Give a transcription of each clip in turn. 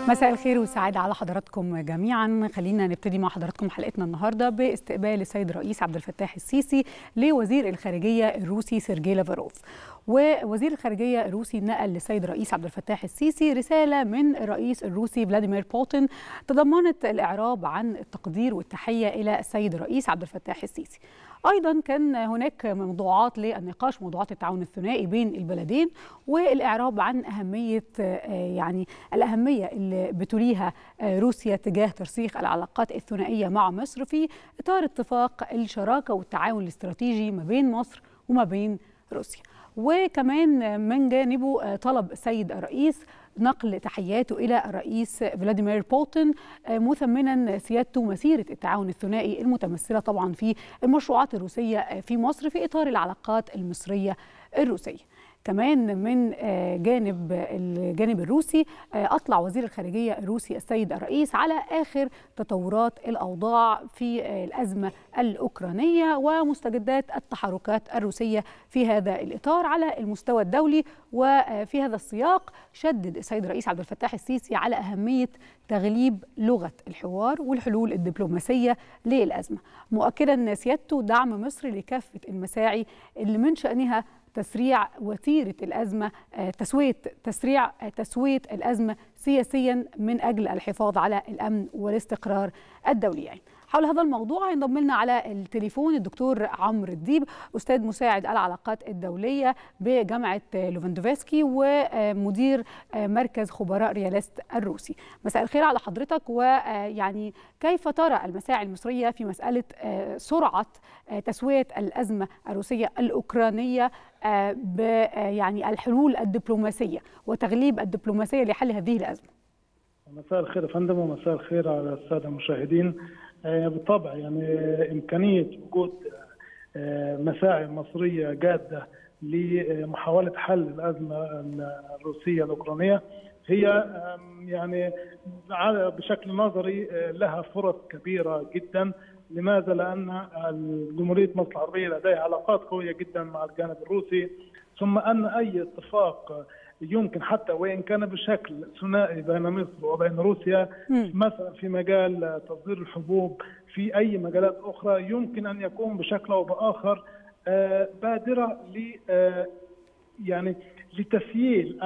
مساء الخير والسعادة على حضراتكم جميعا خلينا نبتدي مع حضراتكم حلقتنا النهاردة باستقبال السيد الرئيس عبد الفتاح السيسي لوزير الخارجية الروسي سيرجي لافاروف ووزير الخارجية الروسي نقل للسيد الرئيس عبد الفتاح السيسي رسالة من الرئيس الروسي فلاديمير بوتين تضمنت الإعراب عن التقدير والتحية إلى السيد الرئيس عبد الفتاح السيسي ايضا كان هناك موضوعات للنقاش موضوعات التعاون الثنائي بين البلدين والاعراب عن اهميه يعني الاهميه اللي بتوليها روسيا تجاه ترسيخ العلاقات الثنائيه مع مصر في اطار اتفاق الشراكه والتعاون الاستراتيجي ما بين مصر وما بين روسيا وكمان من جانبه طلب السيد الرئيس نقل تحياته إلى الرئيس فلاديمير بوتين مثمنا سيادته مسيرة التعاون الثنائي المتمثلة طبعا في المشروعات الروسية في مصر في إطار العلاقات المصرية الروسية كمان من جانب الجانب الروسي اطلع وزير الخارجيه الروسي السيد الرئيس على اخر تطورات الاوضاع في الازمه الاوكرانيه ومستجدات التحركات الروسيه في هذا الاطار على المستوى الدولي وفي هذا السياق شدد السيد الرئيس عبد الفتاح السيسي على اهميه تغليب لغه الحوار والحلول الدبلوماسيه للازمه مؤكدا سيادته دعم مصر لكافه المساعي اللي من شانها تسريع وتيرة الأزمة تسوية تسريع تسوية الأزمة سياسيا من أجل الحفاظ على الأمن والاستقرار الدوليين حول هذا الموضوع هينضم لنا على التليفون الدكتور عمرو الديب استاذ مساعد العلاقات الدوليه بجامعه لوفاندوفسكي ومدير مركز خبراء رياليست الروسي مساء الخير على حضرتك ويعني كيف ترى المساعي المصريه في مساله سرعه تسويه الازمه الروسيه الاوكرانيه ب يعني الحلول الدبلوماسيه وتغليب الدبلوماسيه لحل هذه الازمه مساء الخير يا فندم ومساء الخير على الساده المشاهدين بالطبع يعني امكانيه وجود مساعي مصريه جاده لمحاوله حل الازمه الروسيه الاوكرانيه هي يعني بشكل نظري لها فرص كبيره جدا لماذا؟ لان جمهوريه مصر العربيه لديها علاقات قويه جدا مع الجانب الروسي ثم ان اي اتفاق يمكن حتى وان كان بشكل ثنائي بين مصر وبين روسيا م. مثلا في مجال تصدير الحبوب في اي مجالات اخرى يمكن ان يكون بشكل او باخر بادره ل يعني لتسييل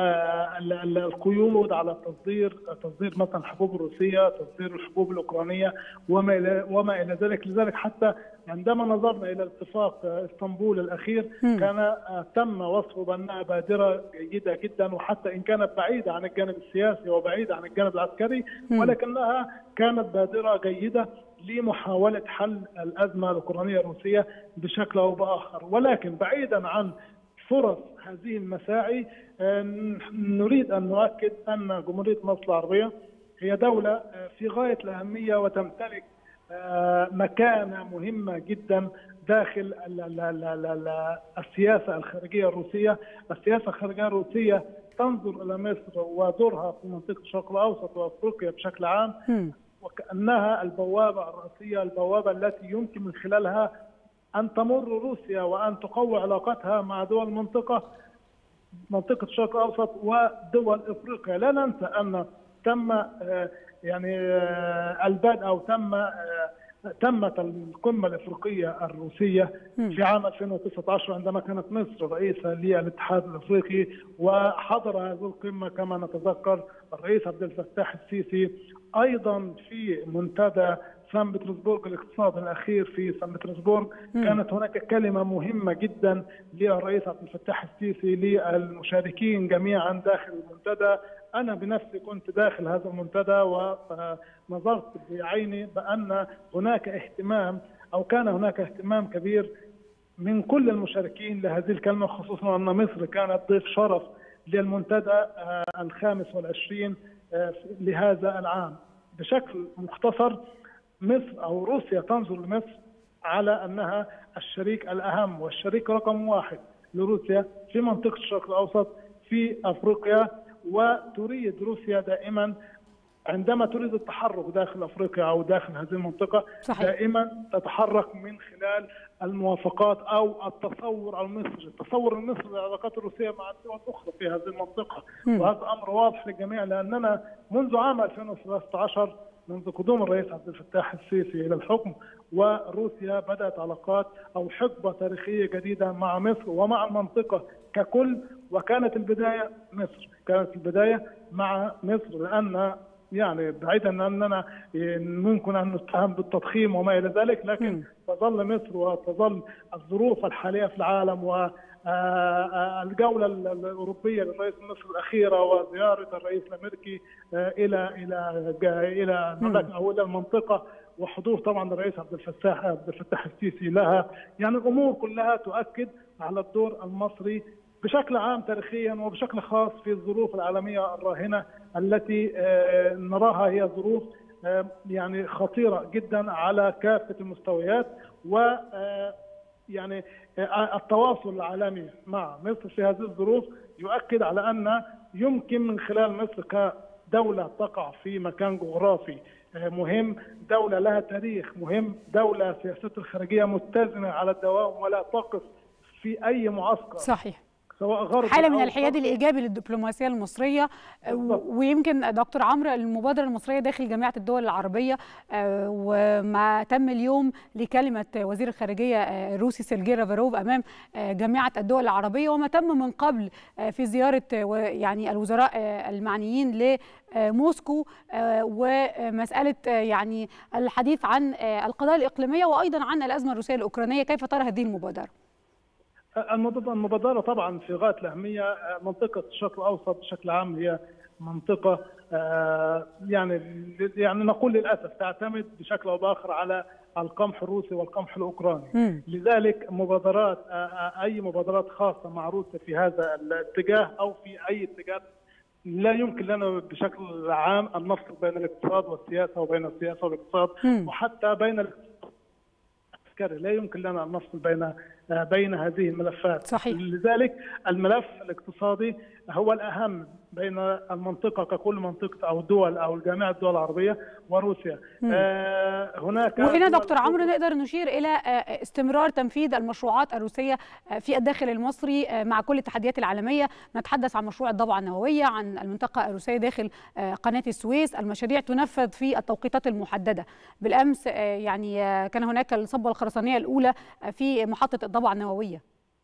القيود على تصدير تصدير مثلا الحبوب الروسيه، تصدير الحبوب الاوكرانيه وما الى وما الى ذلك، لذلك حتى عندما نظرنا الى اتفاق اسطنبول الاخير م. كان تم وصفه بانها بادره جيده جدا وحتى ان كانت بعيده عن الجانب السياسي وبعيده عن الجانب العسكري م. ولكنها كانت بادره جيده لمحاوله حل الازمه الاوكرانيه الروسيه بشكل او باخر، ولكن بعيدا عن فرص هذه المساعي نريد ان نؤكد ان جمهوريه مصر العربيه هي دوله في غايه الاهميه وتمتلك مكانه مهمه جدا داخل السياسه الخارجيه الروسيه، السياسه الخارجيه الروسيه تنظر الى مصر ودورها في منطقه الشرق الاوسط وافريقيا بشكل عام وكانها البوابه الرئيسيه، البوابه التي يمكن من خلالها أن تمر روسيا وأن تقوي علاقتها مع دول المنطقة منطقة الشرق الأوسط ودول إفريقيا لا ننسى أن تم يعني البدء أو تم تمت القمة الإفريقية الروسية في عام 2019 عندما كانت مصر رئيسة للاتحاد الإفريقي وحضر هذه القمة كما نتذكر الرئيس عبد الفتاح السيسي أيضا في منتدى سان بطرسبورغ الاقتصاد الاخير في سان بطرسبورغ كانت هناك كلمه مهمه جدا للرئيس عبد الفتاح السيسي للمشاركين جميعا داخل المنتدى انا بنفسي كنت داخل هذا المنتدى ونظرت بعيني بان هناك اهتمام او كان هناك اهتمام كبير من كل المشاركين لهذه الكلمه خصوصا ان مصر كانت ضيف شرف للمنتدى الخامس والعشرين لهذا العام بشكل مختصر مصر او روسيا تنظر لمصر على انها الشريك الاهم والشريك رقم واحد لروسيا في منطقه الشرق الاوسط في افريقيا وتريد روسيا دائما عندما تريد التحرك داخل افريقيا او داخل هذه المنطقه صحيح. دائما تتحرك من خلال الموافقات او التصور المصري، التصور المصري للعلاقات الروسيه مع الدول الاخرى في هذه المنطقه، مم. وهذا امر واضح للجميع لاننا منذ عام 2013 منذ قدوم الرئيس عبد الفتاح السيسي الى الحكم وروسيا بدات علاقات او حقبه تاريخيه جديده مع مصر ومع المنطقه ككل وكانت البدايه مصر، كانت البدايه مع مصر لان يعني بعيدا عن اننا ممكن ان نتهم بالتضخيم وما الى ذلك لكن مم. تظل مصر وتظل الظروف الحاليه في العالم و آه، الجوله ال- الاوروبيه للرئيس المصري الاخيره وزياره الرئيس الامريكي آه، الى الى جا- الى المملكه او الى المنطقه وحضور طبعا الرئيس عبد الفتاح عبد الفتاح السيسي لها يعني الامور كلها تؤكد على الدور المصري بشكل عام تاريخيا وبشكل خاص في الظروف العالميه الراهنه التي آه، نراها هي ظروف آه، يعني خطيره جدا على كافه المستويات و آه، يعني آه، التواصل العالمي مع مصر في هذه الظروف يؤكد على ان يمكن من خلال مصر كدوله تقع في مكان جغرافي آه، مهم، دوله لها تاريخ مهم، دوله سياستها الخارجيه متزنه على الدوام ولا تقف في اي معسكر صحيح سواء غربي حاله من أو الحياد شرقي. الايجابي للدبلوماسيه المصريه آه، بالضبط. ويمكن دكتور عمرو المبادره المصريه داخل جامعه الدول العربيه آه، وما تم اليوم لكلمه وزير الخارجيه آه، الروسي سيرجي لافاروف امام آه، جامعه الدول العربيه وما تم من قبل آه، في زياره آه، و- يعني الوزراء آه، المعنيين لموسكو آه، ومساله آه، يعني الحديث عن آه، القضايا الاقليميه وايضا عن الازمه الروسيه الاوكرانيه كيف ترى هذه المبادره؟ المبادرة المبادرة طبعا في غاية الأهمية منطقة الشرق الأوسط بشكل عام هي منطقة آه، يعني يعني نقول للأسف تعتمد بشكل أو بآخر على القمح الروسي والقمح الأوكراني مم. لذلك مبادرات آه، آه، أي مبادرات خاصة مع روسيا في هذا الاتجاه أو في أي اتجاه لا يمكن لنا بشكل عام أن نفصل بين الاقتصاد والسياسة وبين السياسة والاقتصاد مم. وحتى بين الاقتصاد العسكري لا يمكن لنا ان نفصل بين آه، بين هذه الملفات صحيح. لذلك الملف الاقتصادي هو الاهم بين المنطقه ككل منطقه او دول او جميع الدول العربيه وروسيا آه هناك وهنا دول- دكتور عمرو نقدر نشير الى آه، استمرار تنفيذ المشروعات الروسيه آه، في الداخل المصري آه، مع كل التحديات العالميه نتحدث عن مشروع الضبعه النوويه عن المنطقه الروسيه داخل آه، قناه السويس المشاريع تنفذ في التوقيتات المحدده بالامس آه، يعني آه، كان هناك الصبه الخرسانيه الاولى آه، في محطه الضبعه النوويه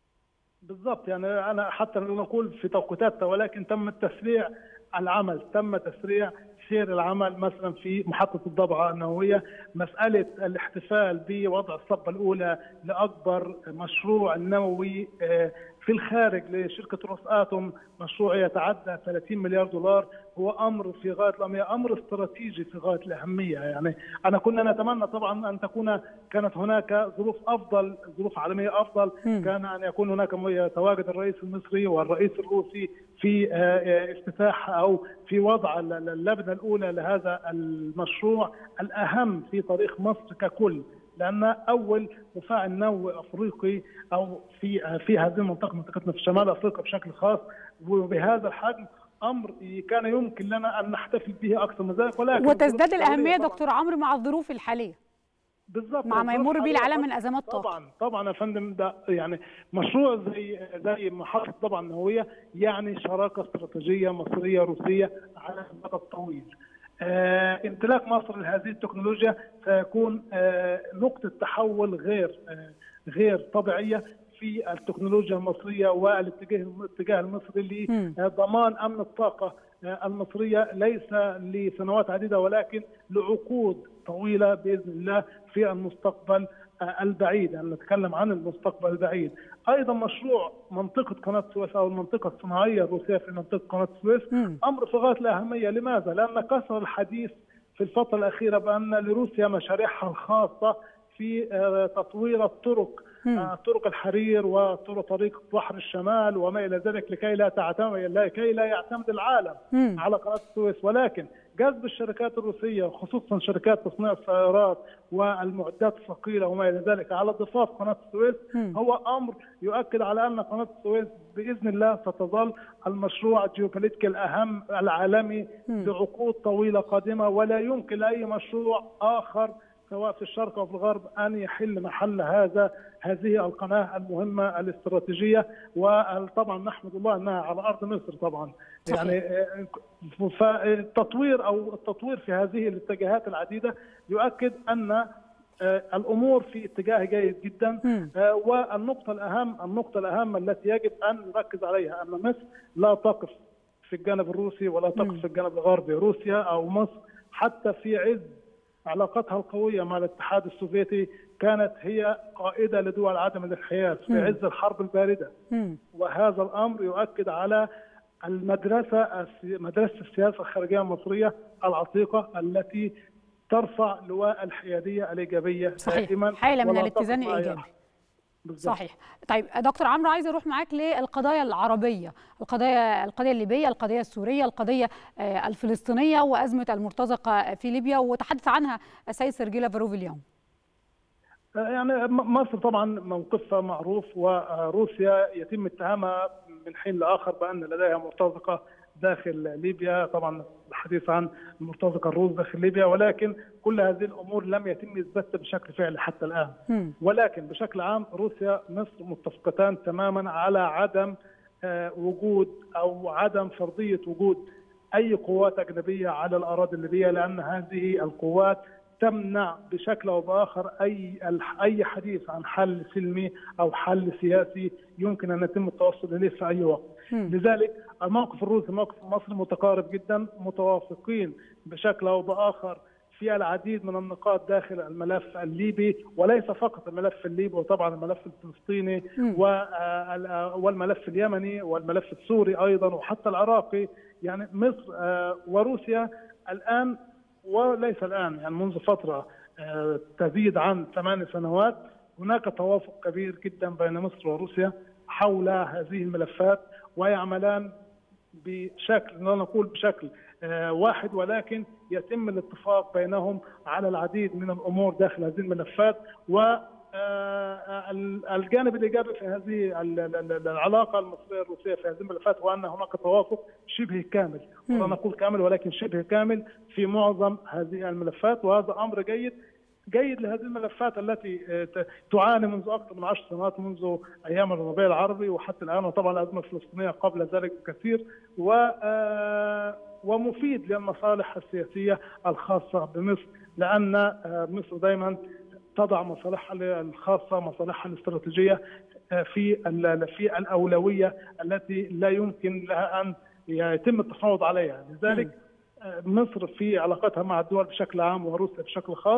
بالضبط يعني انا حتى نقول في توقيتات ولكن تم تسريع العمل تم تسريع سير العمل مثلا في محطه الضبعه النوويه مساله الاحتفال بوضع الصبه الاولى لاكبر مشروع نووي آه، في الخارج لشركه روس اتوم مشروع يتعدى 30 مليار دولار هو امر في غايه الاهميه امر استراتيجي في غايه الاهميه يعني انا كنا نتمنى طبعا ان تكون كانت هناك ظروف افضل ظروف عالميه افضل مم. كان ان يكون هناك م- تواجد الرئيس المصري والرئيس الروسي في آه، آه، افتتاح او في وضع ال- ال- اللبنه الاولى لهذا المشروع الاهم في تاريخ مصر ككل لان اول مفاعل نووي افريقي او في آه، في هذه المنطقه منطقتنا في شمال افريقيا بشكل خاص وبهذا الحجم امر كان يمكن لنا ان نحتفل به اكثر من ذلك ولكن وتزداد الظروف الاهميه الدولية دكتور عمرو مع الظروف الحاليه بالضبط مع ما الظروف يمر به الحالية العالم من ازمات طاقه طبعا طبعا يا فندم ده يعني مشروع زي زي محطه طبعا النوويه يعني شراكه استراتيجيه مصريه روسيه على المدى الطويل. آه امتلاك مصر لهذه التكنولوجيا سيكون آه نقطه تحول غير آه غير طبيعيه في التكنولوجيا المصريه والاتجاه الاتجاه المصري مم. لضمان امن الطاقه آه، المصريه ليس لسنوات عديده ولكن لعقود طويله باذن الله في المستقبل آه، البعيد يعني نتكلم عن المستقبل البعيد ايضا مشروع منطقه قناه السويس او المنطقه الصناعيه الروسيه في منطقه قناه السويس مم. امر في غايه الاهميه لماذا؟ لان كثر الحديث في الفتره الاخيره بان لروسيا مشاريعها الخاصه في آه، تطوير الطرق مم. آه، طرق الحرير وطرق طريق بحر الشمال وما الى ذلك لكي لا تعتمد لكي لا يعتمد العالم مم. على قناه السويس ولكن جذب الشركات الروسيه خصوصا شركات تصنيع السيارات والمعدات الثقيله وما الى ذلك على ضفاف قناه السويس هو امر يؤكد على ان قناه السويس باذن الله ستظل المشروع الجيوبوليتيكي الاهم العالمي لعقود طويله قادمه ولا يمكن لاي مشروع اخر سواء في الشرق او في الغرب ان يحل محل هذا هذه القناه المهمه الاستراتيجيه وطبعا نحمد الله انها على ارض مصر طبعا صحيح. يعني فالتطوير او التطوير في هذه الاتجاهات العديده يؤكد ان الامور في اتجاه جيد جدا والنقطه الاهم النقطه الاهم التي يجب ان نركز عليها ان مصر لا تقف في الجانب الروسي ولا تقف في الجانب الغربي روسيا او مصر حتى في عز علاقتها القويه مع الاتحاد السوفيتي كانت هي قائده لدول عدم الانحياز في عز الحرب البارده وهذا الامر يؤكد على المدرسه مدرسه السياسه الخارجيه المصريه العتيقه التي ترفع لواء الحياديه الايجابيه صحيح دائما حاله من ولا الاتزان تقف مع أي الايجابي أحد. بالظبط. صحيح طيب دكتور عمرو عايزه اروح معاك للقضايا العربيه القضايا القضيه الليبيه القضيه السوريه القضيه آه، الفلسطينيه وازمه المرتزقه في ليبيا وتحدث عنها السيد سيرجي لافروف اليوم يعني م- مصر طبعا موقفها معروف وروسيا يتم اتهامها من حين لاخر بان لديها مرتزقه داخل ليبيا طبعا الحديث عن المرتزقه الروس داخل ليبيا ولكن كل هذه الامور لم يتم اثباتها بشكل فعلي حتى الان مم. ولكن بشكل عام روسيا مصر متفقتان تماما على عدم آه، وجود او عدم فرضيه وجود اي قوات اجنبيه على الاراضي الليبيه لان هذه القوات تمنع بشكل او باخر اي الح- اي حديث عن حل سلمي او حل سياسي يمكن ان يتم التوصل اليه في اي وقت. لذلك الموقف الروسي موقف المصري متقارب جدا متوافقين بشكل او باخر في العديد من النقاط داخل الملف الليبي وليس فقط الملف الليبي وطبعا الملف الفلسطيني وال- والملف اليمني والملف السوري ايضا وحتى العراقي يعني مصر آه، وروسيا الان وليس الان يعني منذ فتره آه، تزيد عن ثمان سنوات هناك توافق كبير جدا بين مصر وروسيا حول هذه الملفات ويعملان بشكل لا نقول بشكل آه، واحد ولكن يتم الاتفاق بينهم على العديد من الامور داخل هذه الملفات و آه، ال- الجانب الايجابي في هذه ال- ال- ال- العلاقه المصريه الروسيه في هذه الملفات هو ان هناك توافق شبه كامل ولا نقول كامل ولكن شبه كامل في معظم هذه الملفات وهذا امر جيد جيد لهذه الملفات التي آه، ت- تعاني منذ اكثر من عشر سنوات منذ ايام الربيع العربي وحتى الان وطبعا الازمه الفلسطينيه قبل ذلك بكثير و آه، ومفيد للمصالح السياسيه الخاصه بمصر لان آه، مصر دائما تضع مصالحها الخاصه مصالحها الاستراتيجيه آه، في ال- في الاولويه التي لا يمكن لها ان يتم التفاوض عليها لذلك آه، مصر في علاقتها مع الدول بشكل عام وروسيا بشكل خاص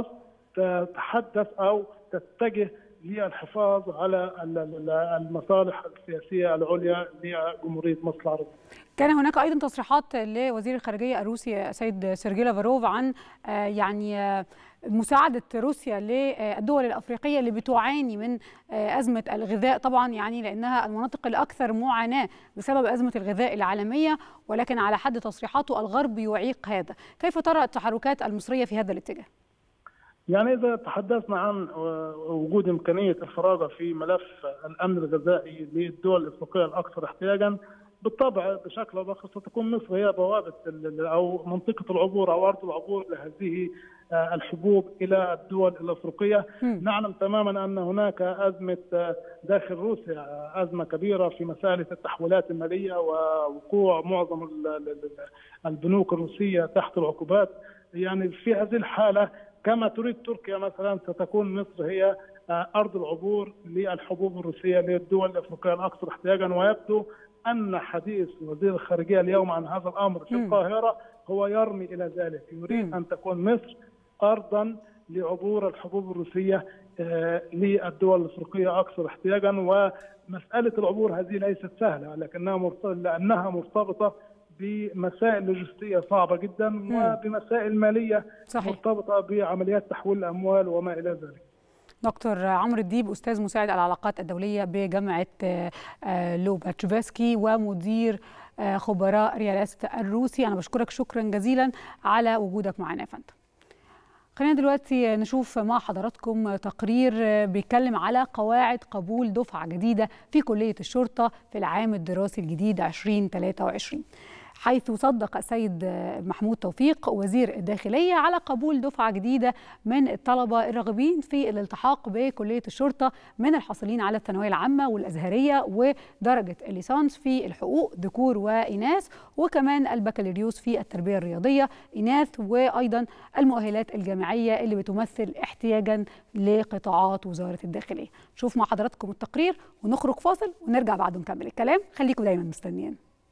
تتحدث او تتجه للحفاظ على ال- ال- المصالح السياسيه العليا لجمهوريه مصر العربيه. كان هناك ايضا تصريحات لوزير الخارجيه الروسي سيد سيرجي لافروف عن آه، يعني آه، مساعده روسيا للدول الافريقيه اللي بتعاني من آه، ازمه الغذاء طبعا يعني لانها المناطق الاكثر معاناه بسبب ازمه الغذاء العالميه ولكن على حد تصريحاته الغرب يعيق هذا، كيف ترى التحركات المصريه في هذا الاتجاه؟ يعني اذا تحدثنا عن وجود امكانيه الفراغ في ملف الامن الغذائي للدول الافريقيه الاكثر احتياجا بالطبع بشكل او باخر ستكون مصر هي بوابه ال- او منطقه العبور او ارض العبور لهذه آه، الحبوب الى الدول الافريقيه، نعلم تماما ان هناك ازمه آه، داخل روسيا آه، ازمه كبيره في مساله التحويلات الماليه ووقوع معظم ال- ال- ال- البنوك الروسيه تحت العقوبات، يعني في هذه الحاله كما تريد تركيا مثلا ستكون مصر هي آه، ارض العبور للحبوب الروسيه للدول الافريقيه الاكثر احتياجا ويبدو ان حديث وزير الخارجيه اليوم عن هذا الامر في القاهره هو يرمي الى ذلك يريد ان تكون مصر ارضا لعبور الحبوب الروسيه آه، للدول الافريقيه اكثر احتياجا ومساله العبور هذه ليست سهله لكنها مرت- لانها مرتبطه بمسائل لوجستيه صعبه جدا وبمسائل ماليه صحيح. مرتبطه بعمليات تحويل الاموال وما الى ذلك. دكتور عمرو الديب أستاذ مساعد العلاقات الدولية بجامعة لوباتشوفسكي ومدير خبراء ريالست الروسي أنا بشكرك شكرا جزيلا على وجودك معنا يا فندم خلينا دلوقتي نشوف مع حضراتكم تقرير بيتكلم على قواعد قبول دفعة جديدة في كلية الشرطة في العام الدراسي الجديد 2023 حيث صدق السيد محمود توفيق وزير الداخلية على قبول دفعة جديدة من الطلبة الراغبين في الالتحاق بكلية الشرطة من الحاصلين على الثانوية العامة والأزهرية ودرجة الليسانس في الحقوق ذكور وإناث وكمان البكالوريوس في التربية الرياضية إناث وأيضا المؤهلات الجامعية اللي بتمثل احتياجا لقطاعات وزارة الداخلية نشوف مع حضراتكم التقرير ونخرج فاصل ونرجع بعد نكمل الكلام خليكم دايما مستنيين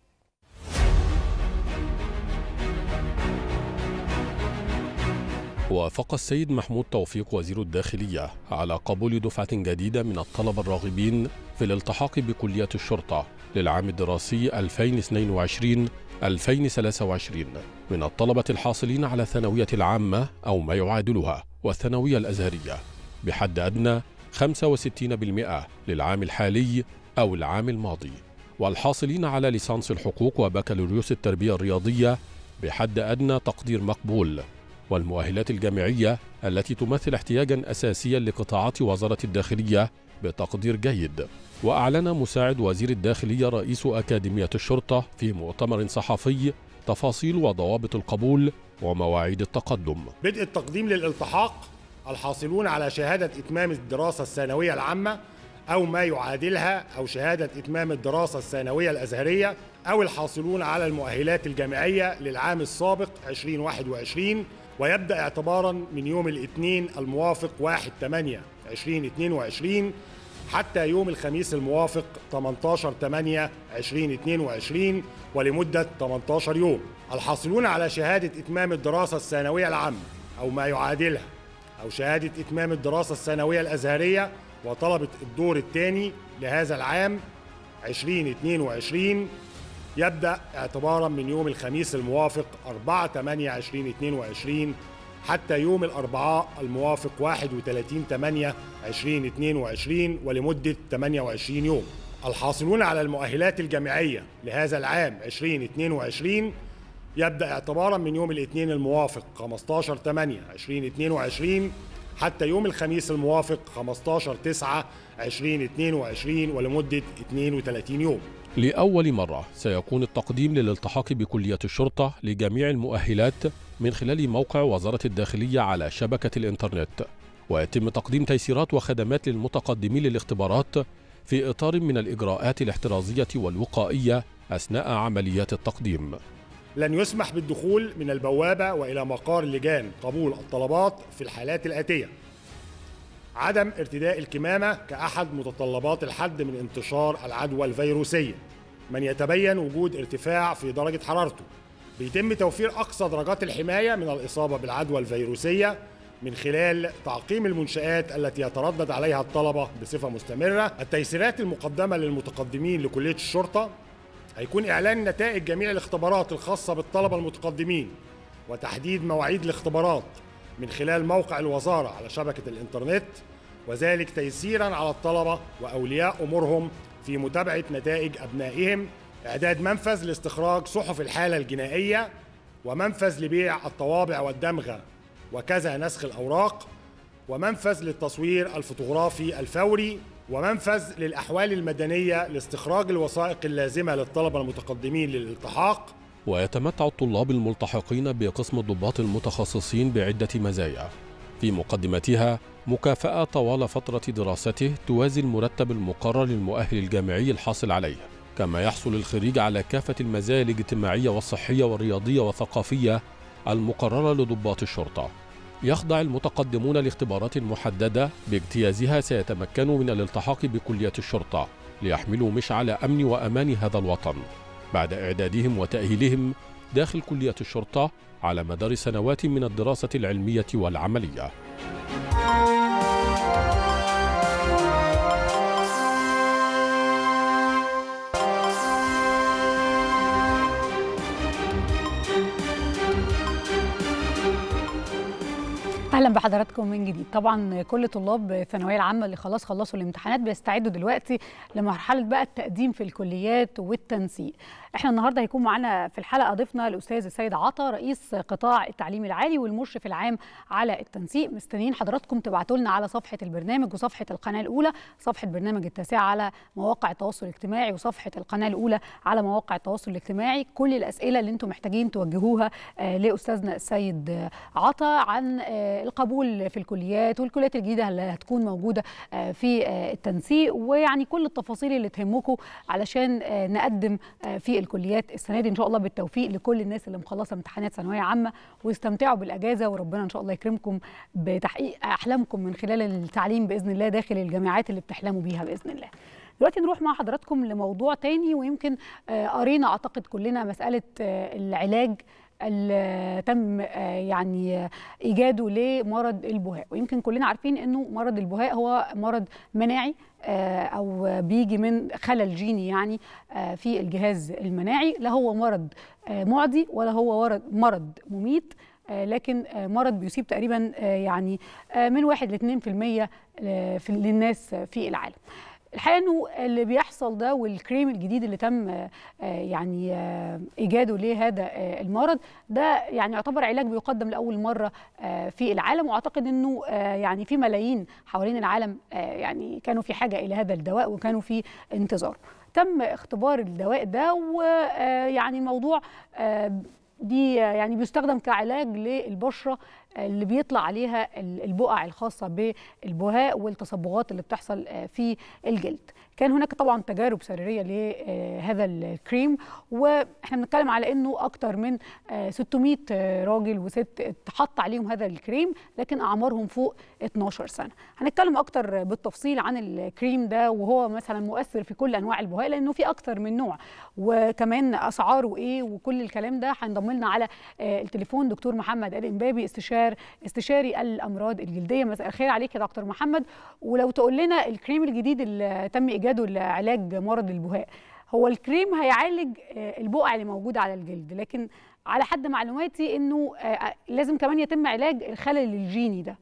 وافق السيد محمود توفيق وزير الداخلية على قبول دفعة جديدة من الطلبة الراغبين في الالتحاق بكلية الشرطة للعام الدراسي 2022-2023 من الطلبة الحاصلين على الثانوية العامة أو ما يعادلها والثانوية الأزهرية بحد أدنى 65% للعام الحالي أو العام الماضي والحاصلين على ليسانس الحقوق وبكالوريوس التربية الرياضية بحد أدنى تقدير مقبول والمؤهلات الجامعية التي تمثل احتياجا أساسيا لقطاعات وزارة الداخلية بتقدير جيد وأعلن مساعد وزير الداخلية رئيس أكاديمية الشرطة في مؤتمر صحفي تفاصيل وضوابط القبول ومواعيد التقدم بدء التقديم للالتحاق الحاصلون على شهادة إتمام الدراسة الثانوية العامة أو ما يعادلها أو شهادة إتمام الدراسة الثانوية الأزهرية أو الحاصلون على المؤهلات الجامعية للعام السابق 2021 ويبدأ اعتبارا من يوم الاثنين الموافق 1 8 2022 حتى يوم الخميس الموافق 18 8 2022 ولمدة 18 يوم الحاصلون على شهادة إتمام الدراسة الثانوية العامة أو ما يعادلها أو شهادة إتمام الدراسة الثانوية الأزهرية وطلبة الدور الثاني لهذا العام 2022 يبدأ اعتبارا من يوم الخميس الموافق 4 8 2022 حتى يوم الأربعاء الموافق 31 8 2022 ولمدة 28 يوم الحاصلون على المؤهلات الجامعية لهذا العام 2022 يبدأ اعتبارا من يوم الاثنين الموافق 15 8 2022 حتى يوم الخميس الموافق 15 9 2022 ولمدة 32 يوم لأول مرة سيكون التقديم للالتحاق بكلية الشرطة لجميع المؤهلات من خلال موقع وزارة الداخلية على شبكة الإنترنت ويتم تقديم تيسيرات وخدمات للمتقدمين للاختبارات في إطار من الإجراءات الاحترازية والوقائية أثناء عمليات التقديم لن يسمح بالدخول من البوابة وإلى مقار لجان قبول الطلبات في الحالات الآتية عدم ارتداء الكمامة كأحد متطلبات الحد من انتشار العدوى الفيروسية من يتبين وجود ارتفاع في درجة حرارته بيتم توفير أقصى درجات الحماية من الإصابة بالعدوى الفيروسية من خلال تعقيم المنشآت التي يتردد عليها الطلبة بصفة مستمرة التيسيرات المقدمة للمتقدمين لكلية الشرطة هيكون إعلان نتائج جميع الاختبارات الخاصة بالطلبة المتقدمين وتحديد مواعيد الاختبارات من خلال موقع الوزارة على شبكة الإنترنت وذلك تيسيرا على الطلبة وأولياء أمورهم في متابعة نتائج أبنائهم إعداد منفذ لاستخراج صحف الحالة الجنائية ومنفذ لبيع الطوابع والدمغة وكذا نسخ الأوراق ومنفذ للتصوير الفوتوغرافي الفوري ومنفذ للأحوال المدنية لاستخراج الوثائق اللازمة للطلبة المتقدمين للالتحاق ويتمتع الطلاب الملتحقين بقسم الضباط المتخصصين بعدة مزايا في مقدمتها مكافأة طوال فترة دراسته توازي المرتب المقرر للمؤهل الجامعي الحاصل عليه كما يحصل الخريج على كافة المزايا الاجتماعية والصحية والرياضية والثقافية المقررة لضباط الشرطة يخضع المتقدمون لاختبارات محددة باجتيازها سيتمكنوا من الالتحاق بكلية الشرطة ليحملوا مشعل أمن وأمان هذا الوطن بعد إعدادهم وتأهيلهم داخل كلية الشرطة على مدار سنوات من الدراسة العلمية والعملية اهلا بحضراتكم من جديد طبعا كل طلاب الثانويه العامه اللي خلاص خلصوا الامتحانات بيستعدوا دلوقتي لمرحله بقى التقديم في الكليات والتنسيق احنا النهارده هيكون معانا في الحلقه ضيفنا الاستاذ السيد عطا رئيس قطاع التعليم العالي والمشرف العام على التنسيق مستنيين حضراتكم تبعتوا لنا على صفحه البرنامج وصفحه القناه الاولى صفحه برنامج التاسعه على مواقع التواصل الاجتماعي وصفحه القناه الاولى على مواقع التواصل الاجتماعي كل الاسئله اللي انتم محتاجين توجهوها آه لاستاذنا السيد عطا عن آه القبول في الكليات والكليات الجديده اللي هتكون موجوده آه في التنسيق ويعني كل التفاصيل اللي تهمكم علشان نقدم في الكليات السنه دي ان شاء الله بالتوفيق لكل الناس اللي مخلصه امتحانات ثانويه عامه واستمتعوا بالاجازه وربنا ان شاء الله يكرمكم بتحقيق احلامكم من خلال التعليم باذن الله داخل الجامعات اللي بتحلموا بيها باذن الله. دلوقتي نروح مع حضراتكم لموضوع تاني ويمكن قرينا اعتقد كلنا مساله العلاج اللي تم يعني ايجاده لمرض البهاء ويمكن كلنا عارفين انه مرض البهاء هو مرض مناعي او بيجي من خلل جيني يعني في الجهاز المناعي لا هو مرض معدي ولا هو مرض مميت لكن مرض بيصيب تقريبا يعني من 1 ل 2% للناس في العالم الحقيقه انه اللي بيحصل ده والكريم الجديد اللي تم يعني ايجاده لهذا المرض ده يعني يعتبر علاج بيقدم لاول مره في العالم واعتقد انه يعني في ملايين حوالين العالم يعني كانوا في حاجه الى هذا الدواء وكانوا في انتظار تم اختبار الدواء ده ويعني الموضوع دي يعني بيستخدم كعلاج للبشره اللي بيطلع عليها البقع الخاصه بالبهاء والتصبغات اللي بتحصل في الجلد كان هناك طبعا تجارب سريريه لهذا الكريم واحنا بنتكلم على انه اكتر من 600 راجل وست اتحط عليهم هذا الكريم لكن اعمارهم فوق 12 سنه هنتكلم اكتر بالتفصيل عن الكريم ده وهو مثلا مؤثر في كل انواع البهاء لانه في اكتر من نوع وكمان اسعاره ايه وكل الكلام ده هينضم لنا على التليفون دكتور محمد الامبابي استشار استشاري الامراض الجلديه مساء الخير عليك يا دكتور محمد ولو تقول لنا الكريم الجديد اللي تم ايجاده لعلاج مرض البهاء هو الكريم هيعالج البقع اللي موجوده على الجلد لكن على حد معلوماتي انه لازم كمان يتم علاج الخلل الجيني ده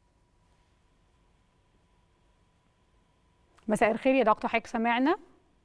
مساء الخير يا دكتور حضرتك سامعنا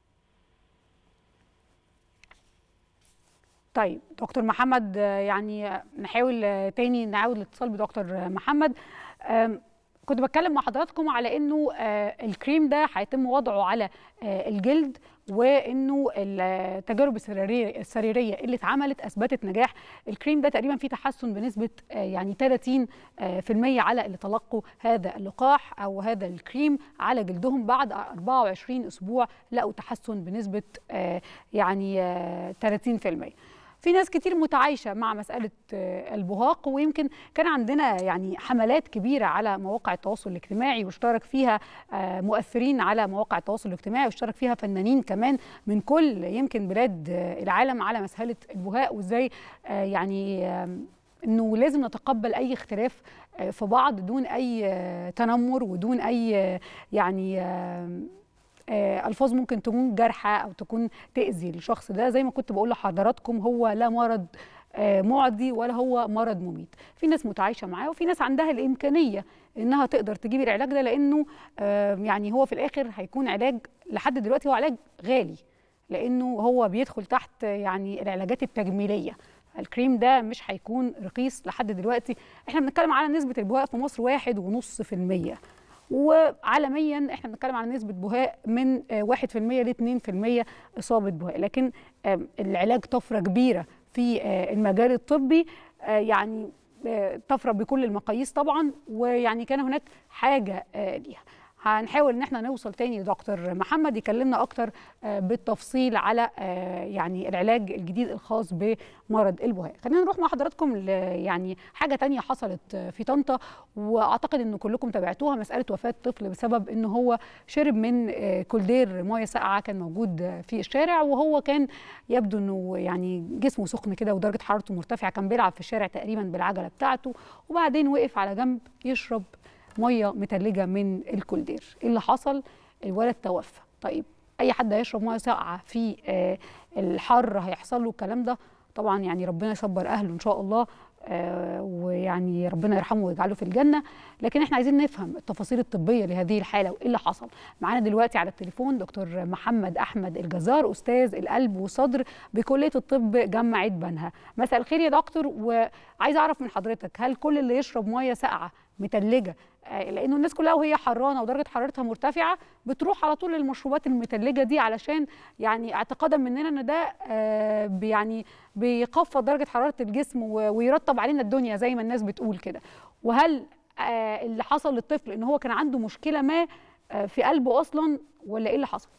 طيب دكتور محمد يعني نحاول تاني نعاود الاتصال بدكتور محمد كنت بتكلم مع حضراتكم على انه الكريم ده هيتم وضعه على الجلد وانه التجارب السريريه السريريه اللي اتعملت اثبتت نجاح الكريم ده تقريبا فيه تحسن بنسبه يعني 30% على اللي تلقوا هذا اللقاح او هذا الكريم على جلدهم بعد 24 اسبوع لقوا تحسن بنسبه يعني 30% في ناس كتير متعايشة مع مسألة البهاق ويمكن كان عندنا يعني حملات كبيرة على مواقع التواصل الاجتماعي واشترك فيها مؤثرين على مواقع التواصل الاجتماعي واشترك فيها فنانين كمان من كل يمكن بلاد العالم على مسألة البهاء وازاي يعني انه لازم نتقبل اي اختلاف في بعض دون اي تنمر ودون اي يعني الفاظ ممكن تكون جارحه او تكون تاذي الشخص ده زي ما كنت بقول لحضراتكم هو لا مرض معدي ولا هو مرض مميت في ناس متعايشه معاه وفي ناس عندها الامكانيه انها تقدر تجيب العلاج ده لانه يعني هو في الاخر هيكون علاج لحد دلوقتي هو علاج غالي لانه هو بيدخل تحت يعني العلاجات التجميليه الكريم ده مش هيكون رخيص لحد دلوقتي احنا بنتكلم على نسبه البهاء في مصر واحد ونص في المية وعالميا احنا بنتكلم عن نسبه بهاء من 1% ل 2% اصابه بهاء لكن العلاج طفره كبيره في المجال الطبي يعني طفره بكل المقاييس طبعا ويعني كان هناك حاجه ليها هنحاول ان احنا نوصل تاني لدكتور محمد يكلمنا اكتر بالتفصيل على يعني العلاج الجديد الخاص بمرض البهاء خلينا نروح مع حضراتكم يعني حاجه تانية حصلت في طنطا واعتقد ان كلكم تابعتوها مساله وفاه طفل بسبب ان هو شرب من كولدير ميه ساقعه كان موجود في الشارع وهو كان يبدو انه يعني جسمه سخن كده ودرجه حرارته مرتفعه كان بيلعب في الشارع تقريبا بالعجله بتاعته وبعدين وقف على جنب يشرب ميه متلجه من الكولدير ايه اللي حصل الولد توفى طيب اي حد هيشرب ميه ساقعه في الحر هيحصل له الكلام ده طبعا يعني ربنا يصبر اهله ان شاء الله آه ويعني ربنا يرحمه ويجعله في الجنه لكن احنا عايزين نفهم التفاصيل الطبيه لهذه الحاله وايه اللي حصل معانا دلوقتي على التليفون دكتور محمد احمد الجزار استاذ القلب والصدر بكليه الطب جامعه بنها مساء الخير يا دكتور وعايزه اعرف من حضرتك هل كل اللي يشرب ميه ساقعه متلجه لانه الناس كلها وهي حرانه ودرجه حرارتها مرتفعه بتروح على طول للمشروبات المتلجه دي علشان يعني اعتقادا مننا ان ده يعني بيخفض درجه حراره الجسم ويرطب علينا الدنيا زي ما الناس بتقول كده وهل اللي حصل للطفل ان هو كان عنده مشكله ما في قلبه اصلا ولا ايه اللي حصل؟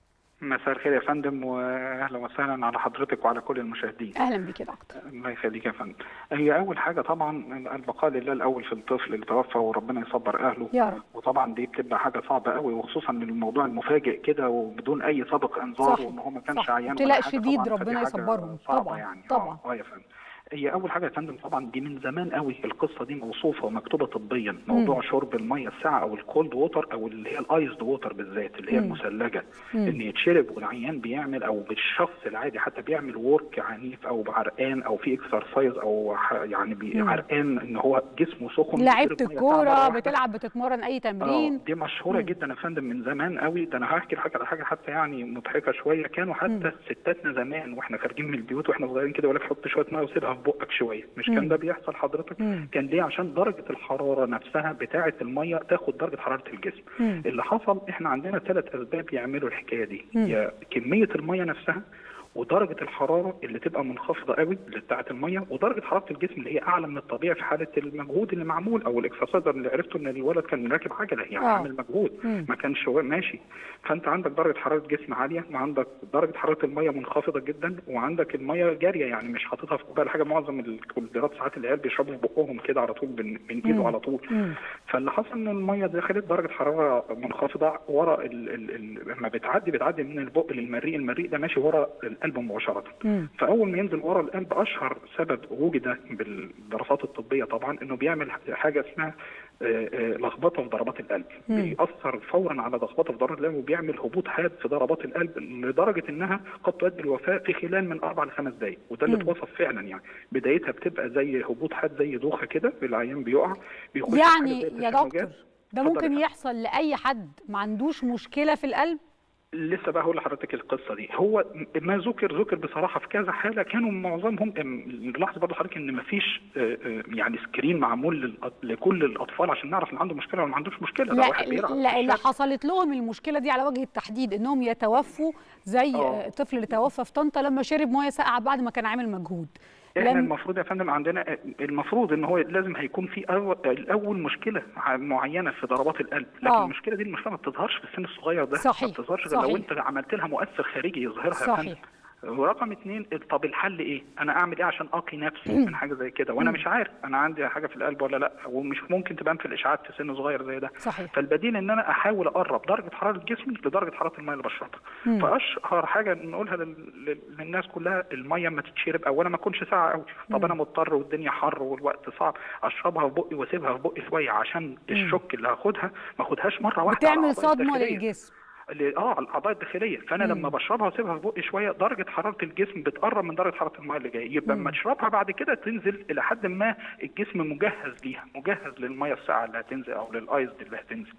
مساء الخير يا فندم واهلا وسهلا على حضرتك وعلى كل المشاهدين. اهلا بك يا دكتور. الله يخليك يا فندم. هي اول حاجه طبعا البقاء لله الاول في الطفل اللي توفى وربنا يصبر اهله. يا رب. وطبعا دي بتبقى حاجه صعبه قوي وخصوصا ان الموضوع المفاجئ كده وبدون اي سابق انذار وان هو ما كانش عيان ابتلاء شديد ربنا يصبرهم طبعا يعني طبعا اه يا فندم. هي اول حاجه يا فندم طبعا دي من زمان قوي القصه دي موصوفه ومكتوبه طبيا موضوع مم. شرب الميه الساقعه او الكولد ووتر او اللي هي الايزد ووتر بالذات اللي هي مم. المثلجه مم. ان يتشرب والعيان بيعمل او بالشخص العادي حتى بيعمل ورك عنيف او عرقان او في اكسرسايز او يعني عرقان ان هو جسمه سخن لعبت الكوره بتلعب بتتمرن اي تمرين دي مشهوره مم. جدا يا فندم من زمان قوي ده انا هحكي لحضرتك على حاجه حتى يعني مضحكه شويه كانوا حتى مم. ستاتنا زمان واحنا خارجين من البيوت واحنا صغيرين كده يقول لك حط شويه ميه وسيبها في بقك شويه مش كان ده بيحصل حضرتك مم. كان ليه عشان درجه الحراره نفسها بتاعه الميه تاخد درجه حراره الجسم مم. اللي حصل احنا عندنا ثلاث اسباب يعملوا الحكايه دي هي كميه الميه نفسها ودرجه الحراره اللي تبقى منخفضه قوي اللي بتاعه الميه ودرجه حراره الجسم اللي هي اعلى من الطبيعي في حاله المجهود اللي معمول او الاكسرسايز اللي عرفته ان الولد كان راكب عجله يعني عامل مجهود مم. ما كانش ماشي فانت عندك درجه حراره جسم عاليه وعندك درجه حراره الميه منخفضه جدا وعندك الميه جاريه يعني مش حاططها في كوبايه حاجه معظم الكولدرات ساعات العيال بيشربوا في بقهم كده على طول من ايده على طول مم. فاللي حصل ان الميه دخلت درجه حراره منخفضه ورا لما بتعدي بتعدي من البق للمريء المريء ده ماشي ورا القلب مباشره مم. فاول ما ينزل ورا القلب اشهر سبب وجد بالدراسات الطبيه طبعا انه بيعمل حاجه اسمها لخبطه في ضربات القلب مم. بيأثر فورا على لخبطه في ضربات القلب وبيعمل هبوط حاد في ضربات القلب لدرجه انها قد تؤدي الوفاه في خلال من اربع لخمس دقائق وده اللي اتوصف فعلا يعني بدايتها بتبقى زي هبوط حاد زي دوخه كده العيان بيقع بيخش يعني يا دكتور ده ممكن يحصل لاي حد ما عندوش مشكله في القلب لسه بقى هقول لحضرتك القصه دي هو ما ذكر ذكر بصراحه في كذا حاله كانوا معظمهم نلاحظ برضه حضرتك ان ما فيش يعني سكرين معمول لكل الاطفال عشان نعرف ان عنده مشكله ولا ما عندوش مشكله لا واحد بيلعب لا اللي حصلت لهم المشكله دي على وجه التحديد انهم يتوفوا زي أوه. الطفل اللي توفى في طنطا لما شرب ميه ساقعه بعد ما كان عامل مجهود احنا لم... المفروض يا فندم عندنا المفروض ان هو لازم هيكون في أول, الاول مشكله معينه في ضربات القلب لكن أوه. المشكله دي المشكله ما بتظهرش في السن الصغير ده صحيح. ما بتظهرش غير لو انت عملت لها مؤثر خارجي يظهرها صحيح. يا فندم ورقم اثنين طب الحل ايه؟ انا اعمل ايه عشان اقي نفسي من حاجه زي كده وانا مش عارف انا عندي حاجه في القلب ولا لا ومش ممكن تبان في الاشعاعات في سن صغير زي ده صحيح. فالبديل ان انا احاول اقرب درجه حراره جسمي لدرجه حراره الميه اللي بشربها فاشهر حاجه نقولها لل... للناس كلها الميه ما تتشرب اولا ما تكونش ساقعه قوي طب انا مضطر والدنيا حر والوقت صعب اشربها في بقي واسيبها في بقي شويه عشان الشوك اللي هاخدها ما اخدهاش مره واحده بتعمل صدمه للجسم اه الاعضاء الداخليه فانا مم. لما بشربها واسيبها في بقي شويه درجه حراره الجسم بتقرب من درجه حراره الميه اللي جايه يبقى لما اشربها بعد كده تنزل الى حد ما الجسم مجهز ليها مجهز للميه الساقعه اللي هتنزل او للايس اللي هتنزل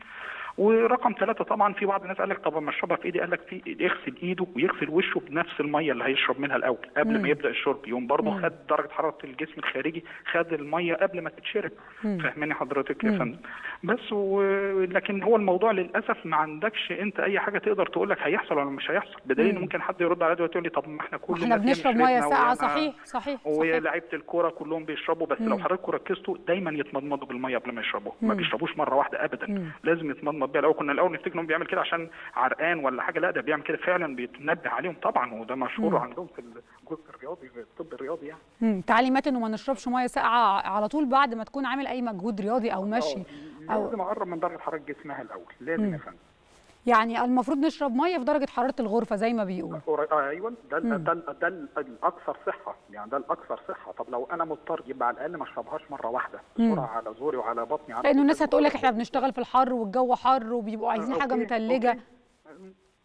ورقم ثلاثة طبعا في بعض الناس قال لك طب اما اشربها في ايدي قال لك في يغسل ايده ويغسل وشه بنفس الميه اللي هيشرب منها الاول قبل مم. ما يبدا الشرب يوم برضه خد درجه حراره الجسم الخارجي خد الميه قبل ما تتشرب فاهماني حضرتك يا فندم بس و... لكن هو الموضوع للاسف ما عندكش انت اي حاجه تقدر تقول لك هيحصل ولا مش هيحصل بدليل ممكن حد يرد عليا ويقول لي طب ما احنا كل احنا بنشرب ميه ساقعه صحيح صحيح ولاعيبه الكوره كلهم بيشربوا بس مم. لو حضراتكم ركزتوا دايما يتمضمضوا بالميه قبل ما يشربوها ما بيشربوش مره واحده ابدا مم. لازم يتمضمض بيها الاول كنا الاول نفتكر انهم بيعمل كده عشان عرقان ولا حاجه لا ده بيعمل كده فعلا بيتنبه عليهم طبعا وده مشهور مم. عندهم في الجزء الرياضي في الطب الرياضي يعني مم. تعليمات انه ما نشربش ميه ساقعه على طول بعد ما تكون عامل اي مجهود رياضي او مشي او لازم اقرب من درجه حراره جسمها الاول لازم يا فندم يعني المفروض نشرب ميه في درجه حراره الغرفه زي ما بيقول ايوه ده ده ده, ده الاكثر صحه يعني ده الاكثر صحه طب لو انا مضطر يبقى على الاقل ما اشربهاش مره واحده بسرعه على زوري وعلى بطني على لانه الناس هتقول لك احنا بنشتغل في الحر والجو حر وبيبقوا عايزين حاجه متلجه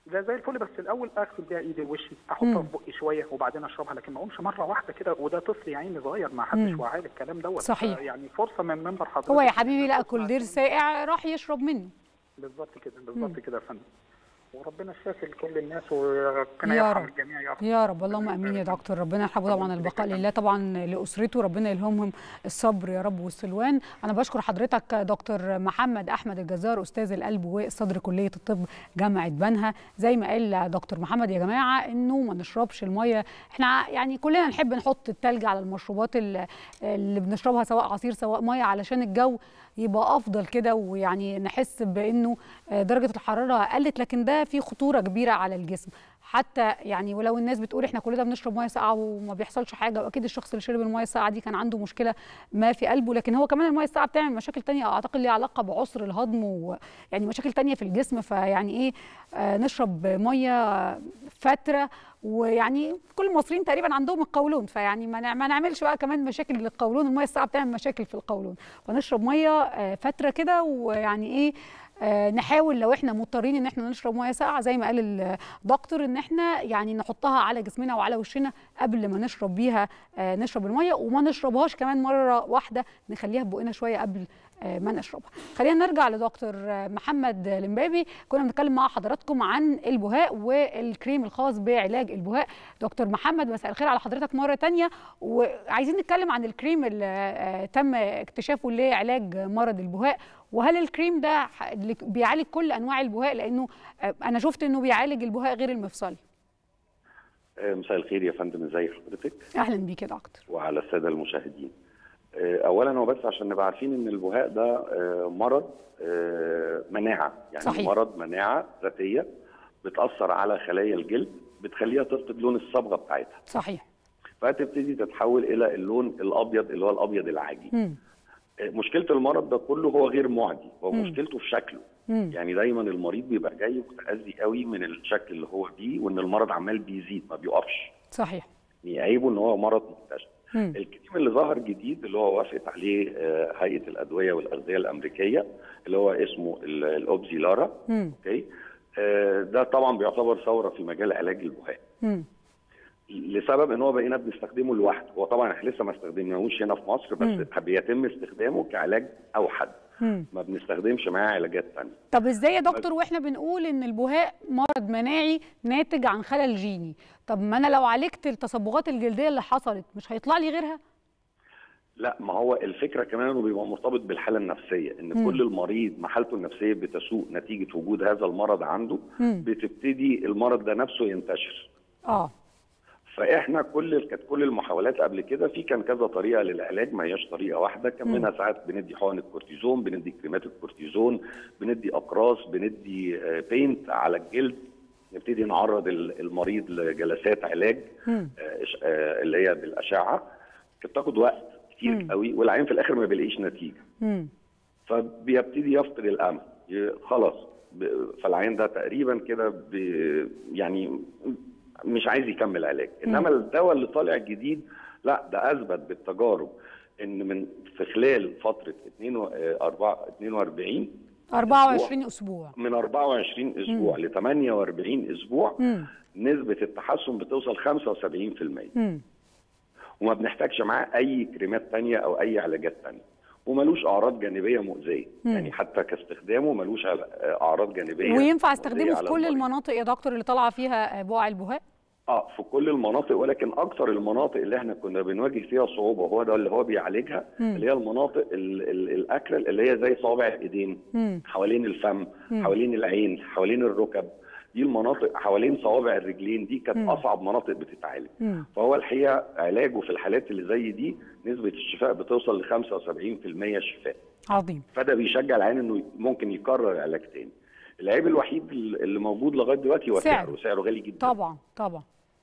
ده زي الفل بس الاول اغسل بيها ايدي ووشي احطها في بقي شويه وبعدين اشربها لكن ما اقومش مره واحده كده وده طفل يا عيني صغير ما حدش مم. وعاه الكلام دوت صحيح. يعني فرصه من منبر حضرتك هو يا حبيبي لا كولدير ساقع راح يشرب منه بالظبط كده بالظبط كده يا فندم وربنا الشافي لكل الناس وربنا يا يرحم رب. الجميع يا رب يا رب اللهم امين يا دكتور ربنا يرحمه طبعا البقاء لله طبعا لاسرته ربنا يلهمهم الصبر يا رب والسلوان انا بشكر حضرتك دكتور محمد احمد الجزار استاذ القلب والصدر كليه الطب جامعه بنها زي ما قال دكتور محمد يا جماعه انه ما نشربش الميه احنا يعني كلنا نحب نحط التلج على المشروبات اللي اللي بنشربها سواء عصير سواء ميه علشان الجو يبقى افضل كده ويعني نحس بانه درجه الحراره قلت لكن ده في خطوره كبيره على الجسم حتى يعني ولو الناس بتقول احنا كلنا بنشرب ميه ساقعه وما بيحصلش حاجه واكيد الشخص اللي شرب الميه الساقعه دي كان عنده مشكله ما في قلبه لكن هو كمان الميه الساقعه بتعمل مشاكل تانية اعتقد ليها علاقه بعسر الهضم ويعني مشاكل تانية في الجسم فيعني ايه آه نشرب ميه فتره ويعني كل المصريين تقريبا عندهم القولون فيعني ما ما نعملش بقى كمان مشاكل للقولون الميه الساقعه بتعمل مشاكل في القولون فنشرب ميه آه فتره كده ويعني ايه آه نحاول لو احنا مضطرين ان احنا نشرب ميه ساقعه زي ما قال الدكتور ان احنا يعني نحطها على جسمنا وعلى وشنا قبل ما نشرب بيها آه نشرب الميه وما نشربهاش كمان مره واحده نخليها في بقنا شويه قبل آه ما نشربها. خلينا نرجع لدكتور محمد المبابي كنا بنتكلم مع حضراتكم عن البهاء والكريم الخاص بعلاج البهاء. دكتور محمد مساء الخير على حضرتك مره ثانيه وعايزين نتكلم عن الكريم اللي تم اكتشافه لعلاج مرض البهاء وهل الكريم ده بيعالج كل انواع البهاء لانه انا شفت انه بيعالج البهاء غير المفصلي مساء الخير يا فندم ازي حضرتك اهلا بيك يا دكتور وعلى الساده المشاهدين اولا هو بس عشان نبقى عارفين ان البهاء ده مرض مناعه يعني صحيح. مرض مناعه ذاتيه بتاثر على خلايا الجلد بتخليها تفقد لون الصبغه بتاعتها صحيح فتبتدي تتحول الى اللون الابيض اللي هو الابيض العاجي مم. مشكله المرض ده كله هو غير معدي هو مم. مشكلته في شكله مم. يعني دايما المريض بيبقى جاي متاذي قوي من الشكل اللي هو فيه وان المرض عمال بيزيد ما بيقفش صحيح يعني عيبه ان هو مرض منتشر مم. الكريم اللي ظهر جديد اللي هو وافقت عليه آه، هيئه الادويه والاغذيه الامريكيه اللي هو اسمه ال- الاوبزيلارا مم. اوكي آه، ده طبعا بيعتبر ثوره في مجال علاج البهاء مم. لسبب ان هو بقينا بنستخدمه لوحده هو طبعا احنا لسه ما استخدمناهوش هنا في مصر بس مم. بيتم استخدامه كعلاج اوحد مم. ما بنستخدمش معاه علاجات ثانيه طب ازاي يا دكتور واحنا بنقول ان البهاء مرض مناعي ناتج عن خلل جيني طب ما انا لو عالجت التصبغات الجلديه اللي حصلت مش هيطلع لي غيرها لا ما هو الفكره كمان انه بيبقى مرتبط بالحاله النفسيه ان مم. كل المريض ما حالته النفسيه بتسوء نتيجه وجود هذا المرض عنده مم. بتبتدي المرض ده نفسه ينتشر اه فاحنا كل كانت كل المحاولات قبل كده في كان كذا طريقه للعلاج ما هياش طريقه واحده كان مم. منها ساعات بندي حقن الكورتيزون بندي كريمات الكورتيزون بندي اقراص بندي آه، بينت على الجلد نبتدي نعرض ال- المريض لجلسات علاج مم. آه، إش- آه، اللي هي بالاشعه كانت بتاخد وقت كتير مم. قوي والعين في الاخر ما بيلاقيش نتيجه مم. فبيبتدي يفقد الامل ي- خلاص ب- فالعين ده تقريبا كده ب- يعني مش عايز يكمل علاج انما الدواء اللي طالع جديد لا ده اثبت بالتجارب ان من في خلال فتره 2 و- آه، أربعة- 42 24 اسبوع من 24 اسبوع ل 48 اسبوع مم. نسبه التحسن بتوصل 75% مم. وما بنحتاجش معاه اي كريمات تانية او اي علاجات تانية وملوش اعراض جانبيه مؤذيه مم. يعني حتى كاستخدامه ملوش عل- اعراض جانبيه وينفع مؤذية استخدمه في على كل المريض. المناطق يا دكتور اللي طالعه فيها بقع البهاء اه في كل المناطق ولكن اكثر المناطق اللي احنا كنا بنواجه فيها صعوبه وهو ده اللي هو بيعالجها مم. اللي هي المناطق ال- ال- الاكرل اللي هي زي صوابع الايدين مم. حوالين الفم مم. حوالين العين حوالين الركب دي المناطق حوالين صوابع الرجلين دي كانت مم. اصعب مناطق بتتعالج مم. فهو الحقيقه علاجه في الحالات اللي زي دي نسبه الشفاء بتوصل ل 75% شفاء عظيم فده بيشجع العين انه ممكن يكرر علاج تاني العيب الوحيد اللي موجود لغايه دلوقتي هو سعره. سعره سعره غالي جدا طبعا طبعا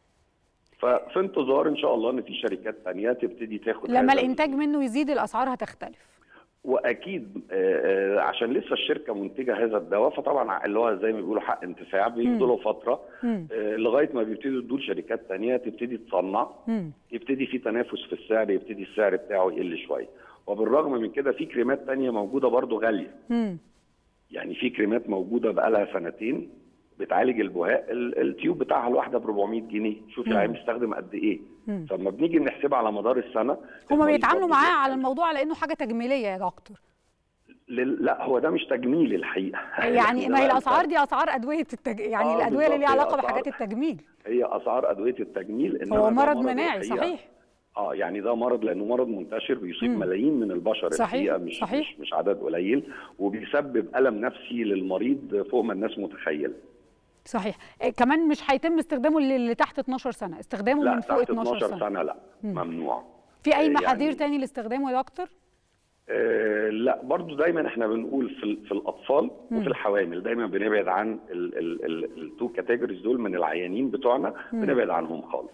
ففي انتظار ان شاء الله ان في شركات تانية تبتدي تاخد لما هذا الانتاج منه يزيد الاسعار هتختلف واكيد آه، آه، عشان لسه الشركه منتجه هذا الدواء فطبعا اللي هو زي ما بيقولوا حق انتفاع بيدوا له فتره مم. آه، لغايه ما بيبتدوا يدوا شركات تانية تبتدي تصنع مم. يبتدي في تنافس في السعر يبتدي السعر بتاعه يقل شويه وبالرغم من كده في كريمات تانية موجوده برضو غاليه مم. يعني في كريمات موجوده بقالها سنتين بتعالج البهاق ال- التيوب بتاعها الواحده ب 400 جنيه شوفي العيان بيستخدم قد ايه فلما بنيجي نحسبها على مدار السنه هما المريض بيتعاملوا برضه معاه بيحتاج- على الموضوع على انه حاجه تجميليه يا دكتور لل- لا هو ده مش تجميل الحقيقه يعني ده ما هي بقى الاسعار الفرق. دي اسعار ادويه التج... يعني آه، الادويه اللي ليها بالظبط، هي علاقه أسعار. بحاجات التجميل هي اسعار ادويه التجميل انما هو ده مرض مناعي الحقيقة. صحيح اه يعني ده مرض لانه مرض منتشر بيصيب مم. ملايين من البشر صحيح، الحقيقه مش صحيح. مش مش عدد قليل وبيسبب الم نفسي للمريض فوق ما الناس متخيله صحيح إيه، كمان مش هيتم استخدامه للي تحت 12 سنه استخدامه لا من فوق تحت 12 12 سنه سنه لا ممنوع في اي آه، محاذير يعني- تاني لاستخدامه يا دكتور آه لا برضو دايما احنا بنقول في, ال- في الاطفال وفي الحوامل دايما بنبعد عن التو كاتيجوريز دول من العيانين بتوعنا بنبعد عنهم خالص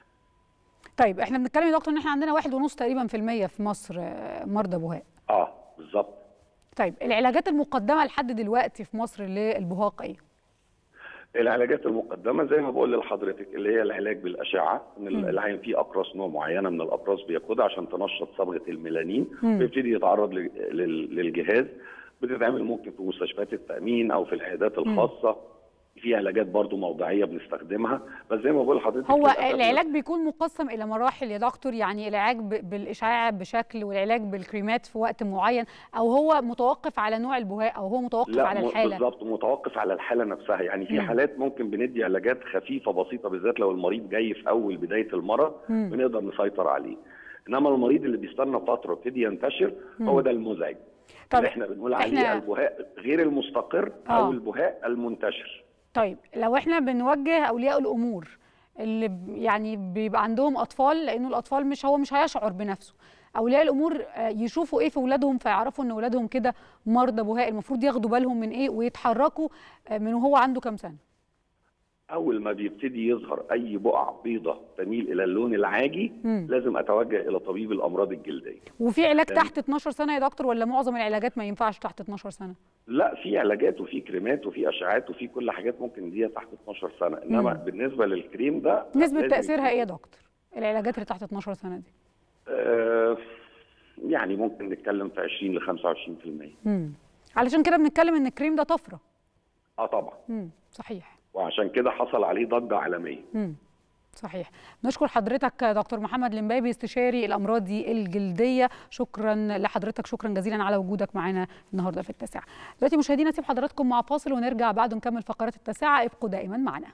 طيب احنا بنتكلم يا دكتور ان احنا عندنا واحد ونص تقريبا في المية في مصر آه، مرضى بهاق اه بالظبط طيب العلاجات المقدمه لحد دلوقتي في مصر للبهاق ايه العلاجات المقدمه زي ما بقول لحضرتك اللي هي العلاج بالاشعه ان ال- العيان فيه اقراص نوع معينه من الاقراص بياخدها عشان تنشط صبغه الميلانين بيبتدي يتعرض ل- لل- للجهاز بتتعمل ممكن في مستشفيات التامين او في العيادات الخاصه في علاجات برضو موضعيه بنستخدمها بس زي ما بقول لحضرتك هو للأسف العلاج بيكون مقسم الى مراحل يا دكتور يعني العلاج ب- بالاشعاع بشكل والعلاج بالكريمات في وقت معين او هو متوقف على نوع البهاء او هو متوقف لا على م- الحاله بالظبط متوقف على الحاله نفسها يعني في مم. حالات ممكن بندي علاجات خفيفه بسيطه بالذات لو المريض جاي في اول بدايه المرض مم. بنقدر نسيطر عليه انما المريض اللي بيستنى فتره ويبتدي ينتشر هو ده المزعج طب اللي احنا بنقول عليه إحنا- البهاء غير المستقر آه. او البهاء المنتشر طيب لو احنا بنوجه اولياء الامور اللي ب- يعني بيبقى عندهم اطفال لانه الاطفال مش هو مش هيشعر بنفسه اولياء الامور آه، يشوفوا ايه في اولادهم فيعرفوا ان اولادهم كده مرضى بهاء المفروض ياخدوا بالهم من ايه ويتحركوا آه، من وهو عنده كام سنه اول ما بيبتدي يظهر اي بقع بيضة تميل الى اللون العاجي مم. لازم اتوجه الى طبيب الامراض الجلديه وفي علاج يعني- تحت 12 سنه يا دكتور ولا معظم العلاجات ما ينفعش تحت 12 سنه لا في علاجات وفي كريمات وفي اشعاعات وفي كل حاجات ممكن نديها تحت 12 سنه انما مم. بالنسبه للكريم ده نسبه لازم تاثيرها يكون- ايه يا دكتور العلاجات اللي تحت 12 سنه دي آه، يعني ممكن نتكلم في 20 ل 25% امم علشان كده بنتكلم ان الكريم ده طفره اه طبعا امم صحيح وعشان كده حصل عليه ضجه عالميه امم صحيح نشكر حضرتك دكتور محمد المبابي استشاري الامراض الجلديه شكرا لحضرتك شكرا جزيلا على وجودك معنا النهارده في التاسعه دلوقتي مشاهدينا نسيب حضراتكم مع فاصل ونرجع بعد نكمل فقرات التاسعه ابقوا دائما معنا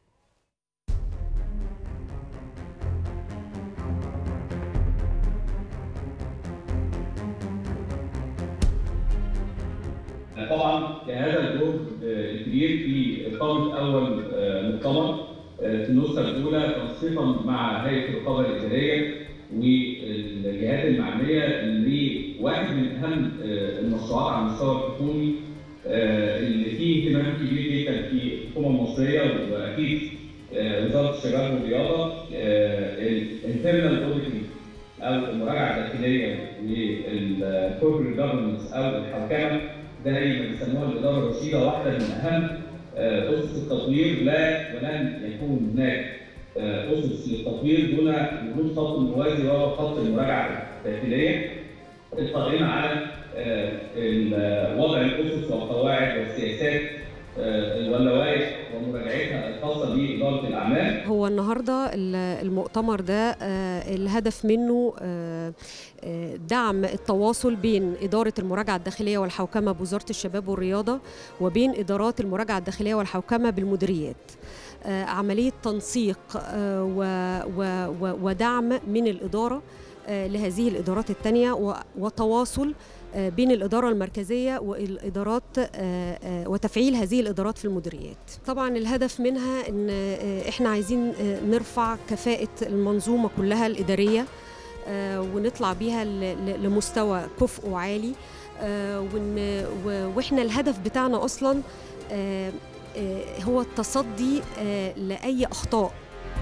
طبعا كان هذا الدور آه، الكبير في اقامه اول آه، مؤتمر آه، في النسخه الاولى تنسيقا مع هيئه الرقابه الاداريه والجهات المعنيه لواحد من اهم آه، المشروعات على المستوى الحكومي آه، اللي فيه اهتمام كبير جدا في الحكومه المصريه واكيد آه، وزاره الشباب والرياضه الانترنال اوديتنج او المراجعه الداخليه للكوربريت جفرنس او الحوكمه ده هي ما بيسموها الاداره الرشيده واحده من اهم آه، اسس التطوير لا ولن يكون هناك آه، اسس للتطوير دون وجود خط موازي وهو خط المراجعه الداخليه القائمه على آه، ال- وضع الاسس والقواعد والسياسات آه، واللوائح ومراجعتها الخاصه باداره الاعمال هو النهارده ال- المؤتمر ده آه، الهدف منه آه، آه، دعم التواصل بين إدارة المراجعة الداخلية والحوكمة بوزارة الشباب والرياضة وبين إدارات المراجعة الداخلية والحوكمة بالمديريات آه، عملية تنسيق آه، و- و- و- ودعم من الإدارة آه، لهذه الإدارات التانية و- وتواصل آه، بين الإدارة المركزية والإدارات آه، آه، وتفعيل هذه الإدارات في المديريات طبعا الهدف منها أن آه، إحنا عايزين آه، نرفع كفاءة المنظومة كلها الإدارية آه، ونطلع بيها ل- ل- لمستوى كفء عالي آه، ون- و- واحنا الهدف بتاعنا اصلا آه، آه، هو التصدي آه، لاي اخطاء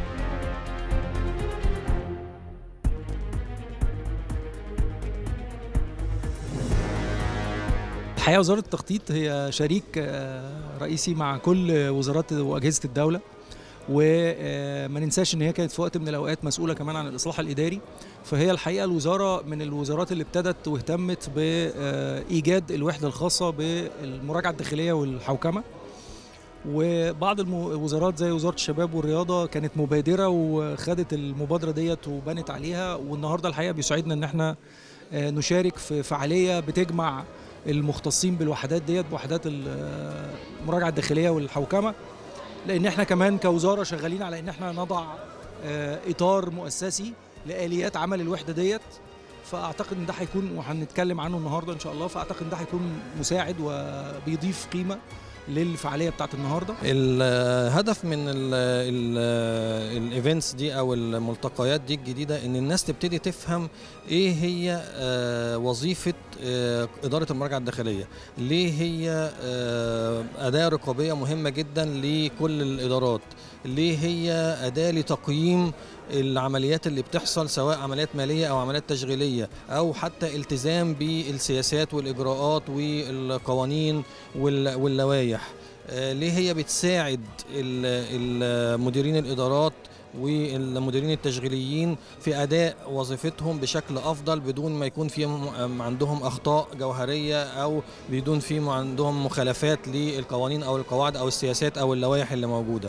الحقيقه وزاره التخطيط هي شريك آه، رئيسي مع كل وزارات واجهزه الدوله وما ننساش ان هي كانت في وقت من الاوقات مسؤوله كمان عن الاصلاح الاداري فهي الحقيقه الوزاره من الوزارات اللي ابتدت واهتمت بايجاد الوحده الخاصه بالمراجعه الداخليه والحوكمه وبعض الوزارات زي وزاره الشباب والرياضه كانت مبادره وخدت المبادره ديت وبنت عليها والنهارده الحقيقه بيسعدنا ان احنا نشارك في فعاليه بتجمع المختصين بالوحدات ديت بوحدات المراجعه الداخليه والحوكمه لان احنا كمان كوزاره شغالين على ان احنا نضع اطار مؤسسي لاليات عمل الوحده ديت فاعتقد ان ده هيكون وهنتكلم عنه النهارده ان شاء الله فاعتقد ان ده هيكون مساعد وبيضيف قيمه للفعاليه بتاعت النهارده الهدف من الايفنتس دي او الملتقيات دي الجديده ان الناس تبتدي تفهم ايه هي وظيفه اداره المراجعه الداخليه ليه هي اداه رقابيه مهمه جدا لكل الادارات ليه هي اداه لتقييم العمليات اللي بتحصل سواء عمليات ماليه او عمليات تشغيليه او حتى التزام بالسياسات والاجراءات والقوانين واللوائح ليه هي بتساعد المديرين الادارات والمديرين التشغيليين في اداء وظيفتهم بشكل افضل بدون ما يكون في عندهم اخطاء جوهريه او بدون في عندهم مخالفات للقوانين او القواعد او السياسات او اللوائح اللي موجوده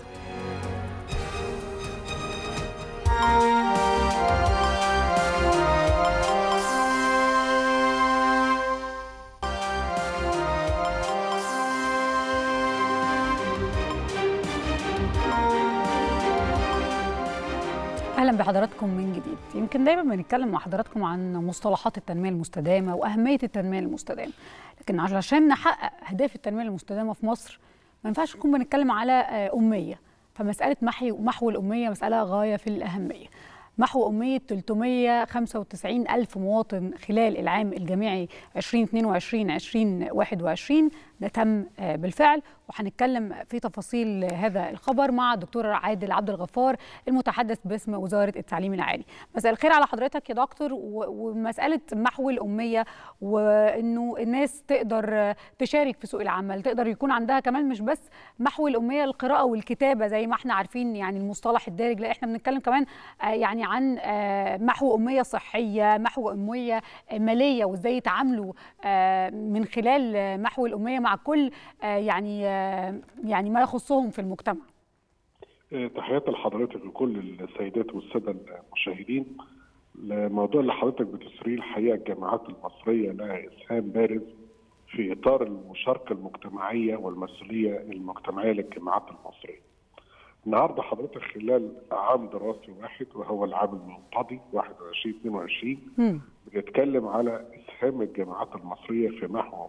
اهلا بحضراتكم من جديد يمكن دايما بنتكلم مع حضراتكم عن مصطلحات التنميه المستدامه واهميه التنميه المستدامه لكن علشان نحقق اهداف التنميه المستدامه في مصر ما ينفعش نكون بنتكلم على اميه فمساله محي محو الاميه مساله غايه في الاهميه محو أمية 395 ألف مواطن خلال العام الجامعي 2022-2021 ده تم بالفعل وهنتكلم في تفاصيل هذا الخبر مع الدكتور عادل عبد الغفار المتحدث باسم وزارة التعليم العالي مساء الخير على حضرتك يا دكتور ومسألة محو الأمية وإنه الناس تقدر تشارك في سوق العمل تقدر يكون عندها كمان مش بس محو الأمية القراءة والكتابة زي ما احنا عارفين يعني المصطلح الدارج لا احنا بنتكلم كمان يعني عن محو أمية صحية محو أمية مالية وإزاي يتعاملوا من خلال محو الأمية مع كل يعني يعني ما يخصهم في المجتمع تحياتي لحضرتك وكل السيدات والساده المشاهدين الموضوع اللي حضرتك بتسريه الحقيقه الجامعات المصريه لها اسهام بارز في اطار المشاركه المجتمعيه والمسؤوليه المجتمعيه للجامعات المصريه. النهارده حضرتك خلال عام دراسي واحد وهو العام المنقضي 21 22 بنتكلم على اسهام الجامعات المصريه في محو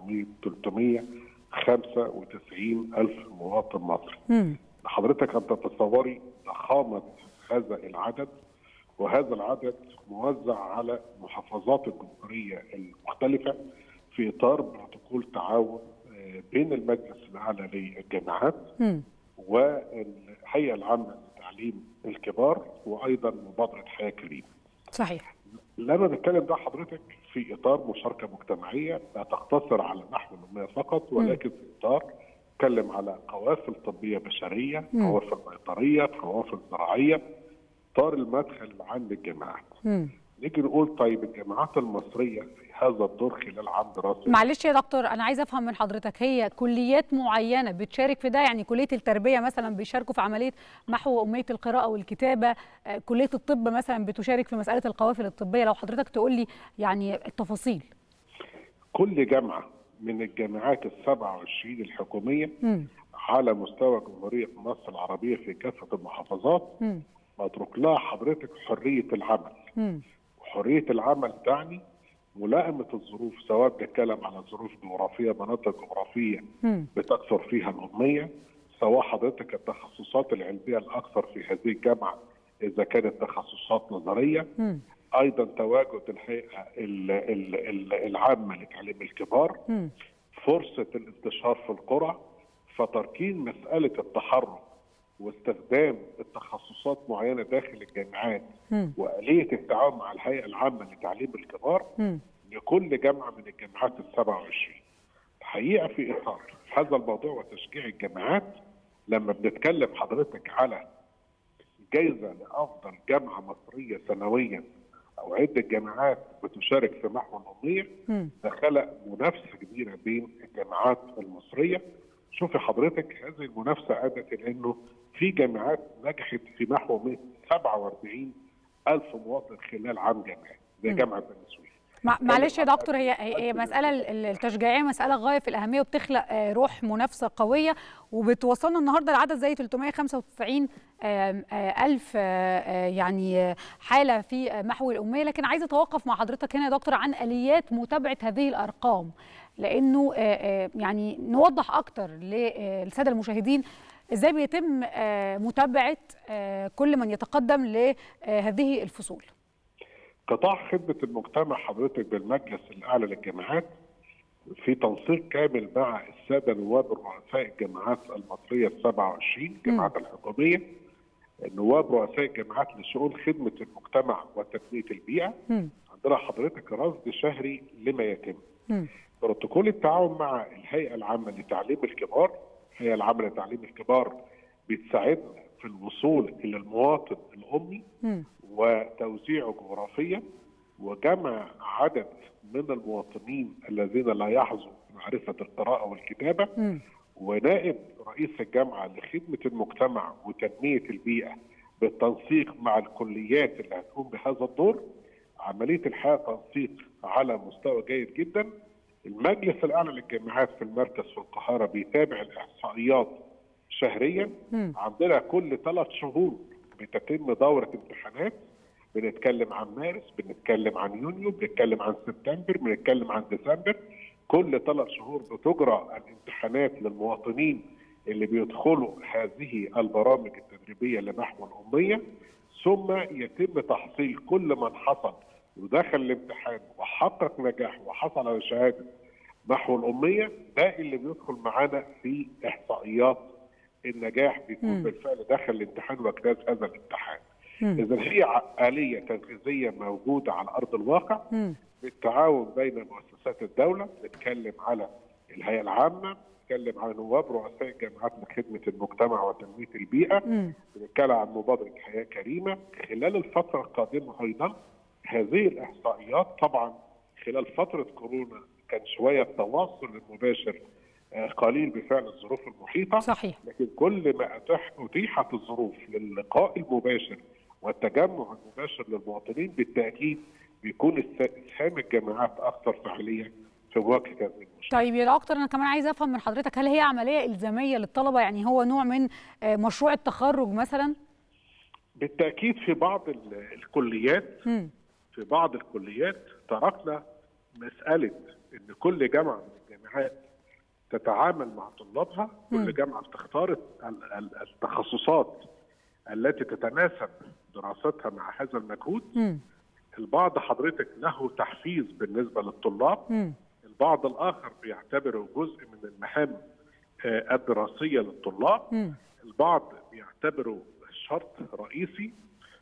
395 ألف مواطن مصري م. حضرتك أن تتصوري ضخامة هذا العدد وهذا العدد موزع على محافظات الجمهورية المختلفة في إطار بروتوكول تعاون بين المجلس الأعلى للجامعات والهيئة العامة للتعليم الكبار وأيضا مبادرة حياة كريمة صحيح لما بتكلم ده حضرتك في اطار مشاركه مجتمعيه لا تقتصر على محو الاميه فقط ولكن في اطار تكلم على قوافل طبيه بشريه، م. قوافل بيطريه، قوافل زراعيه، اطار المدخل العام للجامعات. م. نيجي نقول طيب الجامعات المصريه في هذا الدور خلال عام دراسي معلش يا دكتور انا عايزه افهم من حضرتك هي كليات معينه بتشارك في ده يعني كليه التربيه مثلا بيشاركوا في عمليه محو اميه القراءه والكتابه كليه الطب مثلا بتشارك في مساله القوافل الطبيه لو حضرتك تقول لي يعني التفاصيل كل جامعه من الجامعات ال 27 الحكوميه م. على مستوى جمهوريه مصر العربيه في كافه المحافظات متروك لها حضرتك حريه العمل م. حريه العمل تعني ملائمه الظروف سواء بنتكلم على ظروف جغرافيه مناطق جغرافيه بتكثر فيها الاميه سواء حضرتك التخصصات العلميه الاكثر في هذه الجامعه اذا كانت تخصصات نظريه م. ايضا تواجد الهيئه العامه لتعليم الكبار م. فرصه الانتشار في القرى فتركين مساله التحرك واستخدام التخصصات معينه داخل الجامعات م. واليه التعاون مع الهيئه العامه لتعليم الكبار م. لكل جامعه من الجامعات ال 27. الحقيقه في اطار هذا الموضوع وتشجيع الجامعات لما بنتكلم حضرتك على جائزه لافضل جامعه مصريه سنويا او عده جامعات بتشارك في محو الاميه ده خلق منافسه كبيره بين الجامعات المصريه شوفي حضرتك هذه المنافسه ادت الى انه في جامعات نجحت في نحو من 47 الف مواطن خلال عام جامعي زي مم. جامعه بني سويف مع- معلش يا دكتور هي هي هي مسألة ال- التشجيعية مسألة غاية في الأهمية وبتخلق آه، روح منافسة قوية وبتوصلنا النهاردة لعدد زي 395 آم، آه، ألف آه، آه، يعني آه، حالة في آه، محو الأمية لكن عايزة أتوقف مع حضرتك هنا يا دكتور عن آليات متابعة هذه الأرقام لأنه آه، آه، يعني نوضح أكتر للسادة المشاهدين إزاي بيتم آه، متابعة آه، كل من يتقدم لهذه الفصول قطاع خدمه المجتمع حضرتك بالمجلس الاعلى للجامعات في تنسيق كامل مع الساده نواب رؤساء الجامعات المصريه ال 27 الجامعات الحكوميه نواب رؤساء الجامعات لشؤون خدمه المجتمع وتنميه البيئه مم. عندنا حضرتك رصد شهري لما يتم مم. بروتوكول التعاون مع الهيئه العامه لتعليم الكبار الهيئه العامه لتعليم الكبار بتساعدنا في الوصول الى المواطن الامي مم. وتوزيعه جغرافيا وجمع عدد من المواطنين الذين لا يحظوا معرفه القراءه والكتابه مم. ونائب رئيس الجامعه لخدمه المجتمع وتنميه البيئه بالتنسيق مع الكليات اللي هتقوم بهذا الدور عمليه الحقيقه تنسيق على مستوى جيد جدا المجلس الاعلى للجامعات في المركز في القاهره بيتابع الاحصائيات شهريا مم. عندنا كل ثلاث شهور بتتم دوره امتحانات بنتكلم عن مارس بنتكلم عن يونيو بنتكلم عن سبتمبر بنتكلم عن ديسمبر كل ثلاث شهور بتجرى الامتحانات للمواطنين اللي بيدخلوا هذه البرامج التدريبيه لنحو الاميه ثم يتم تحصيل كل من حصل ودخل الامتحان وحقق نجاح وحصل على شهاده نحو الاميه ده اللي بيدخل معانا في احصائيات النجاح بيكون مم. بالفعل دخل الامتحان واجتاز هذا الامتحان. مم. اذا هي ع- اليه تنفيذيه موجوده على ارض الواقع مم. بالتعاون بين مؤسسات الدوله نتكلم على الهيئه العامه نتكلم على نواب رؤساء الجامعات لخدمه المجتمع وتنميه البيئه مم. بنتكلم عن مبادره حياه كريمه خلال الفتره القادمه ايضا هذه الاحصائيات طبعا خلال فتره كورونا كان شويه التواصل المباشر آه، قليل بفعل الظروف المحيطه صحيح لكن كل ما أتاح أتيحت الظروف للقاء المباشر والتجمع المباشر للمواطنين بالتأكيد بيكون الس- إسهام الجامعات أكثر فعالية في مواجهة هذه المشكلة. طيب يا دكتور انا كمان عايزه افهم من حضرتك هل هي عمليه الزاميه للطلبه يعني هو نوع من آه، مشروع التخرج مثلا بالتأكيد في بعض ال- الكليات مم. في بعض الكليات تركنا مسألة إن كل جامعة من الجامعات تتعامل مع طلابها مم. كل جامعة بتختار ال- ال- التخصصات التي تتناسب دراستها مع هذا المجهود مم. البعض حضرتك له تحفيز بالنسبة للطلاب مم. البعض الآخر بيعتبره جزء من المهام آه، الدراسية للطلاب مم. البعض بيعتبره شرط رئيسي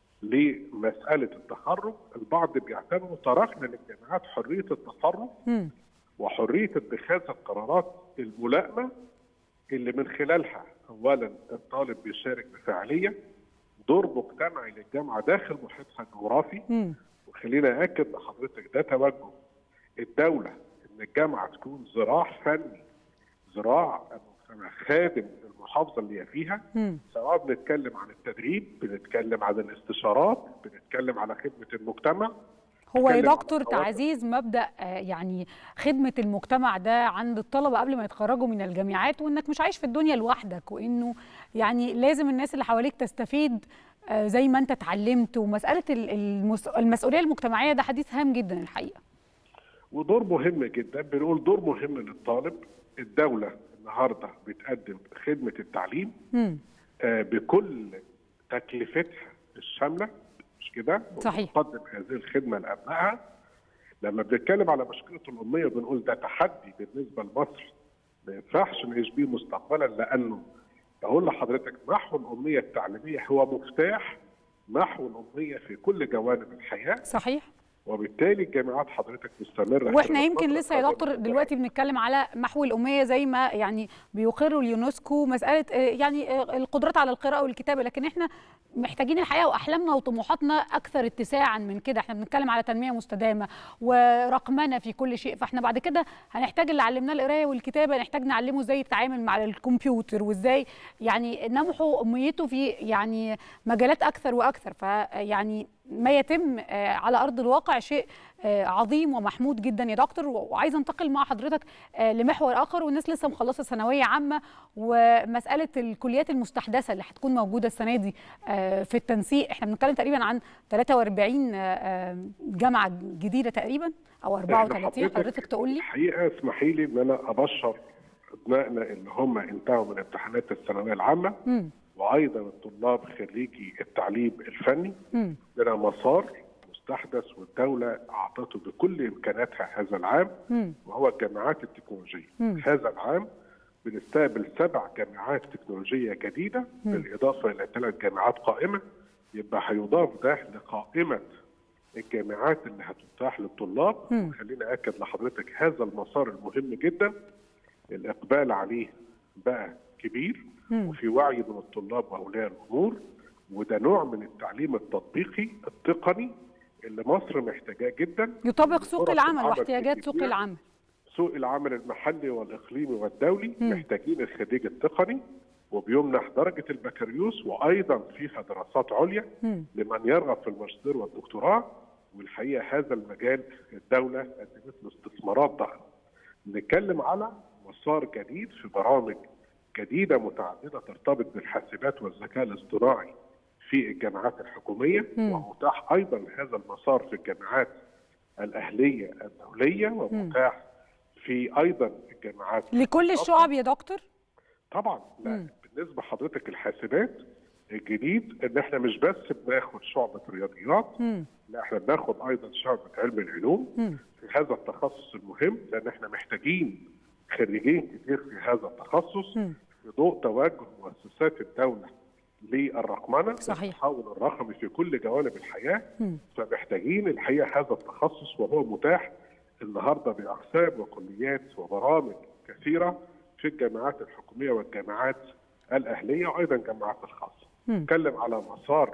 لمسألة التخرج البعض بيعتبره تركنا للجامعات حرية التصرف مم. وحرية اتخاذ القرارات الملائمة اللي من خلالها أولا الطالب بيشارك بفعالية دور مجتمعي للجامعة داخل محيطها الجغرافي مم. وخلينا أكد لحضرتك ده توجه الدولة إن الجامعة تكون ذراع فني ذراع المجتمع خادم المحافظة اللي هي فيها مم. سواء بنتكلم عن التدريب بنتكلم عن الاستشارات بنتكلم على خدمة المجتمع هو يا نتكلم عن دكتور التواصل. تعزيز مبدا آه، يعني خدمه المجتمع ده عند الطلبه قبل ما يتخرجوا من الجامعات وانك مش عايش في الدنيا لوحدك وانه يعني لازم الناس اللي حواليك تستفيد آه، زي ما انت اتعلمت ومساله ال- المس- المسؤوليه المجتمعيه ده حديث هام جدا الحقيقه ودور مهم جدا بنقول دور مهم للطالب الدولة النهاردة بتقدم خدمة التعليم مم. آه، بكل تكلفتها الشاملة مش كده؟ صحيح. تقدم هذه الخدمة لأبنائها لما بنتكلم على مشكلة الأمية بنقول ده تحدي بالنسبة لمصر ما ينفعش نعيش بيه مستقبلا لأنه بقول لحضرتك محو الأمية التعليمية هو مفتاح محو الأمية في كل جوانب الحياة صحيح وبالتالي الجامعات حضرتك مستمره واحنا يمكن لسه يا دكتور دلوقتي بنتكلم على محو الاميه زي ما يعني بيقر اليونسكو مساله يعني القدرات على القراءه والكتابه لكن احنا محتاجين الحقيقه واحلامنا وطموحاتنا اكثر اتساعا من كده احنا بنتكلم على تنميه مستدامه ورقمنه في كل شيء فاحنا بعد كده هنحتاج اللي علمناه القرايه والكتابه نحتاج نعلمه ازاي يتعامل مع الكمبيوتر وازاي يعني نمحو اميته في يعني مجالات اكثر واكثر فيعني ما يتم على ارض الواقع شيء عظيم ومحمود جدا يا دكتور وعايزه انتقل مع حضرتك لمحور اخر والناس لسه مخلصه ثانويه عامه ومساله الكليات المستحدثه اللي هتكون موجوده السنه دي في التنسيق احنا بنتكلم تقريبا عن 43 جامعه جديده تقريبا او 34 حضرتك تقول لي الحقيقه اسمحي لي ان انا ابشر ابنائنا اللي هم انتهوا من امتحانات الثانويه العامه م. وايضا الطلاب خريجي التعليم الفني لنا مسار مستحدث والدوله اعطته بكل امكاناتها هذا العام م. وهو الجامعات التكنولوجيه م. هذا العام بنستقبل سبع جامعات تكنولوجيه جديده م. بالاضافه الى ثلاث جامعات قائمه يبقى هيضاف ده لقائمه الجامعات اللي هتتاح للطلاب خليني اكد لحضرتك هذا المسار المهم جدا الاقبال عليه بقى كبير وفي وعي من الطلاب واولياء الامور وده نوع من التعليم التطبيقي التقني اللي مصر محتاجاه جدا يطابق سوق العمل واحتياجات سوق العمل سوق العمل المحلي والاقليمي والدولي م. محتاجين الخريج التقني وبيمنح درجه البكالوريوس وايضا فيها دراسات عليا م. لمن يرغب في الماجستير والدكتوراه والحقيقه هذا المجال الدوله قدمت له استثمارات ضخمه. نتكلم على مسار جديد في برامج جديده متعدده ترتبط بالحاسبات والذكاء الاصطناعي في الجامعات الحكوميه م. ومتاح ايضا هذا المسار في الجامعات الاهليه الدوليه ومتاح في ايضا الجامعات لكل الشعب يا دكتور؟ طبعا لا بالنسبه حضرتك الحاسبات الجديد ان احنا مش بس بناخد شعبه رياضيات م. لا احنا بناخد ايضا شعبه علم العلوم م. في هذا التخصص المهم لان احنا محتاجين خريجين كتير في هذا التخصص م. في ضوء توجه مؤسسات الدوله للرقمنه صحيح التحول الرقمي في كل جوانب الحياه م. فمحتاجين الحقيقه هذا التخصص وهو متاح النهارده باقسام وكليات وبرامج كثيره في الجامعات الحكوميه والجامعات الاهليه وايضا الجامعات الخاصه. نتكلم على مسار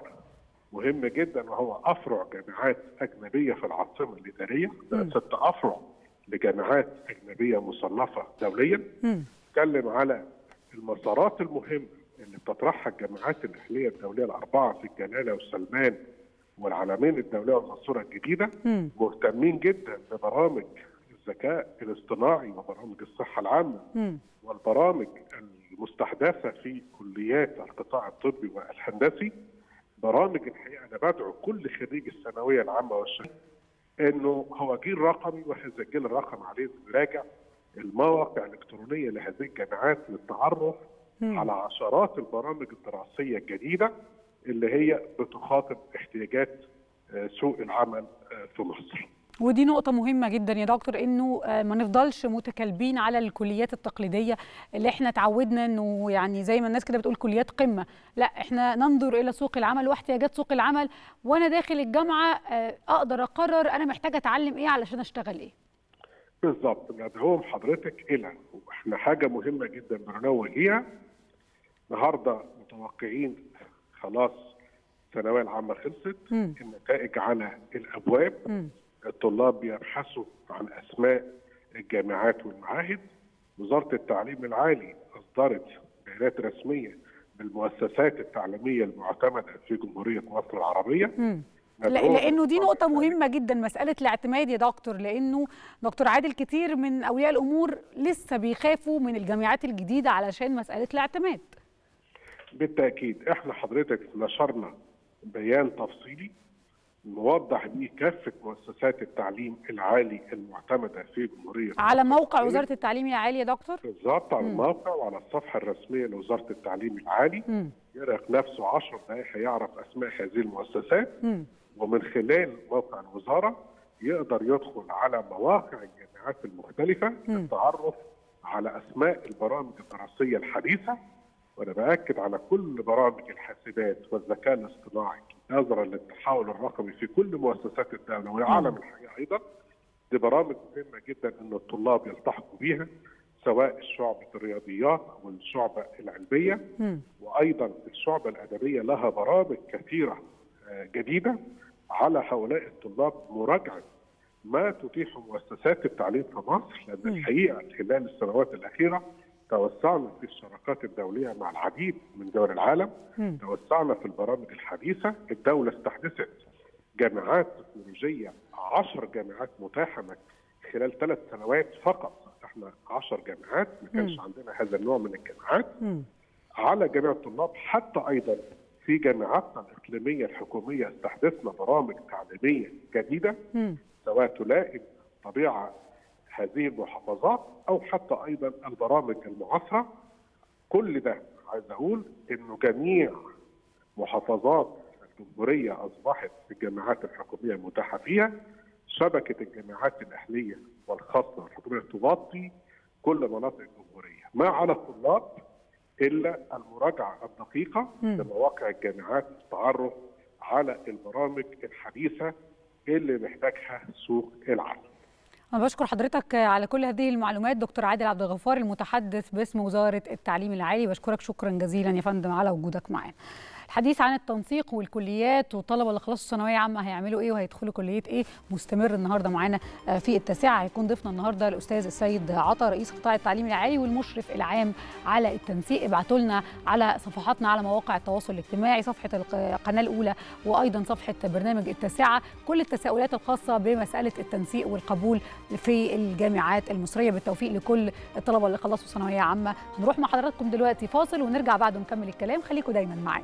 مهم جدا وهو افرع جامعات اجنبيه في العاصمه الاداريه ست افرع لجامعات اجنبيه مصنفه دوليا. نتكلم على المسارات المهمه اللي بتطرحها الجامعات الاهليه الدوليه الاربعه في الجلاله والسلمان والعلمين الدوليه والمنصوره الجديده م. مهتمين جدا ببرامج الذكاء الاصطناعي وبرامج الصحه العامه م. والبرامج المستحدثه في كليات القطاع الطبي والهندسي برامج الحقيقه انا بدعو كل خريج الثانويه العامه والشهاده انه هو جيل رقمي وهذا الجيل الرقمي عليه نراجع المواقع الالكترونيه لهذه الجامعات للتعرف م. على عشرات البرامج الدراسيه الجديده اللي هي بتخاطب احتياجات سوق العمل في مصر. ودي نقطة مهمة جدا يا دكتور انه ما نفضلش متكالبين على الكليات التقليدية اللي احنا تعودنا انه يعني زي ما الناس كده بتقول كليات قمة، لا احنا ننظر الى سوق العمل واحتياجات سوق العمل وانا داخل الجامعة اقدر اقرر انا محتاجة اتعلم ايه علشان اشتغل ايه. بالظبط ندعوهم حضرتك الى واحنا حاجة مهمة جدا بننوه ليها النهارده متوقعين خلاص الثانويه العامه خلصت م. النتائج على الابواب م. الطلاب بيبحثوا عن اسماء الجامعات والمعاهد وزاره التعليم العالي اصدرت بيانات رسميه بالمؤسسات التعليميه المعتمده في جمهوريه مصر العربيه م. لانه دي نقطة مهمة جدا مسألة الاعتماد يا دكتور لانه دكتور عادل كتير من اولياء الامور لسه بيخافوا من الجامعات الجديدة علشان مسألة الاعتماد. بالتاكيد احنا حضرتك نشرنا بيان تفصيلي نوضح بيه كافه مؤسسات التعليم العالي المعتمده في جمهوريه على موقع وزاره التعليم العالي يا دكتور؟ بالظبط على الموقع وعلى الصفحه الرسميه لوزاره التعليم العالي يرق نفسه 10 دقائق هيعرف اسماء هذه المؤسسات م. ومن خلال موقع الوزاره يقدر يدخل على مواقع الجامعات المختلفه للتعرف على اسماء البرامج الدراسيه الحديثه وانا باكد على كل برامج الحاسبات والذكاء الاصطناعي نظرا للتحول الرقمي في كل مؤسسات الدوله والعالم الحقيقي ايضا دي برامج مهمه جدا ان الطلاب يلتحقوا بيها سواء شعبة الرياضيات أو الشعبة العلمية مم. وأيضا الشعبة الأدبية لها برامج كثيرة آه، جديدة على هؤلاء الطلاب مراجعة ما تتيح مؤسسات التعليم في مصر لأن مم. الحقيقة خلال السنوات الأخيرة توسعنا في الشراكات الدولية مع العديد من دول العالم مم. توسعنا في البرامج الحديثة الدولة استحدثت جامعات تكنولوجية عشر جامعات متاحة مك- خلال ثلاث سنوات فقط احنا 10 جامعات ما كانش مم. عندنا هذا النوع من الجامعات مم. على جميع الطلاب حتى ايضا في جامعاتنا الاقليميه الحكوميه استحدثنا برامج تعليميه جديده مم. سواء تلائم طبيعه هذه المحافظات او حتى ايضا البرامج المعاصره كل ده عايز اقول انه جميع محافظات الجمهوريه اصبحت الجامعات الحكوميه المتاحه فيها شبكه الجامعات الاهليه والخاصه والحكوميه تغطي كل مناطق الجمهوريه ما على الطلاب الا المراجعه الدقيقه مم. لمواقع الجامعات التعرف على البرامج الحديثه اللي محتاجها سوق العمل أنا بشكر حضرتك على كل هذه المعلومات دكتور عادل عبد الغفار المتحدث باسم وزارة التعليم العالي بشكرك شكرا جزيلا يا فندم على وجودك معانا الحديث عن التنسيق والكليات والطلبه اللي خلصوا ثانويه عامه هيعملوا ايه وهيدخلوا كليه ايه مستمر النهارده معانا آه، في التاسعه هيكون ضيفنا النهارده الاستاذ السيد عطا رئيس قطاع التعليم العالي والمشرف العام على التنسيق ابعتوا لنا على صفحاتنا على مواقع التواصل الاجتماعي صفحه الق- القناه الاولى وايضا صفحه برنامج التاسعه كل التساؤلات الخاصه بمساله التنسيق والقبول في الجامعات المصريه بالتوفيق لكل الطلبه اللي خلصوا ثانويه عامه هنروح مع حضراتكم دلوقتي فاصل ونرجع بعده نكمل الكلام خليكم دايما معانا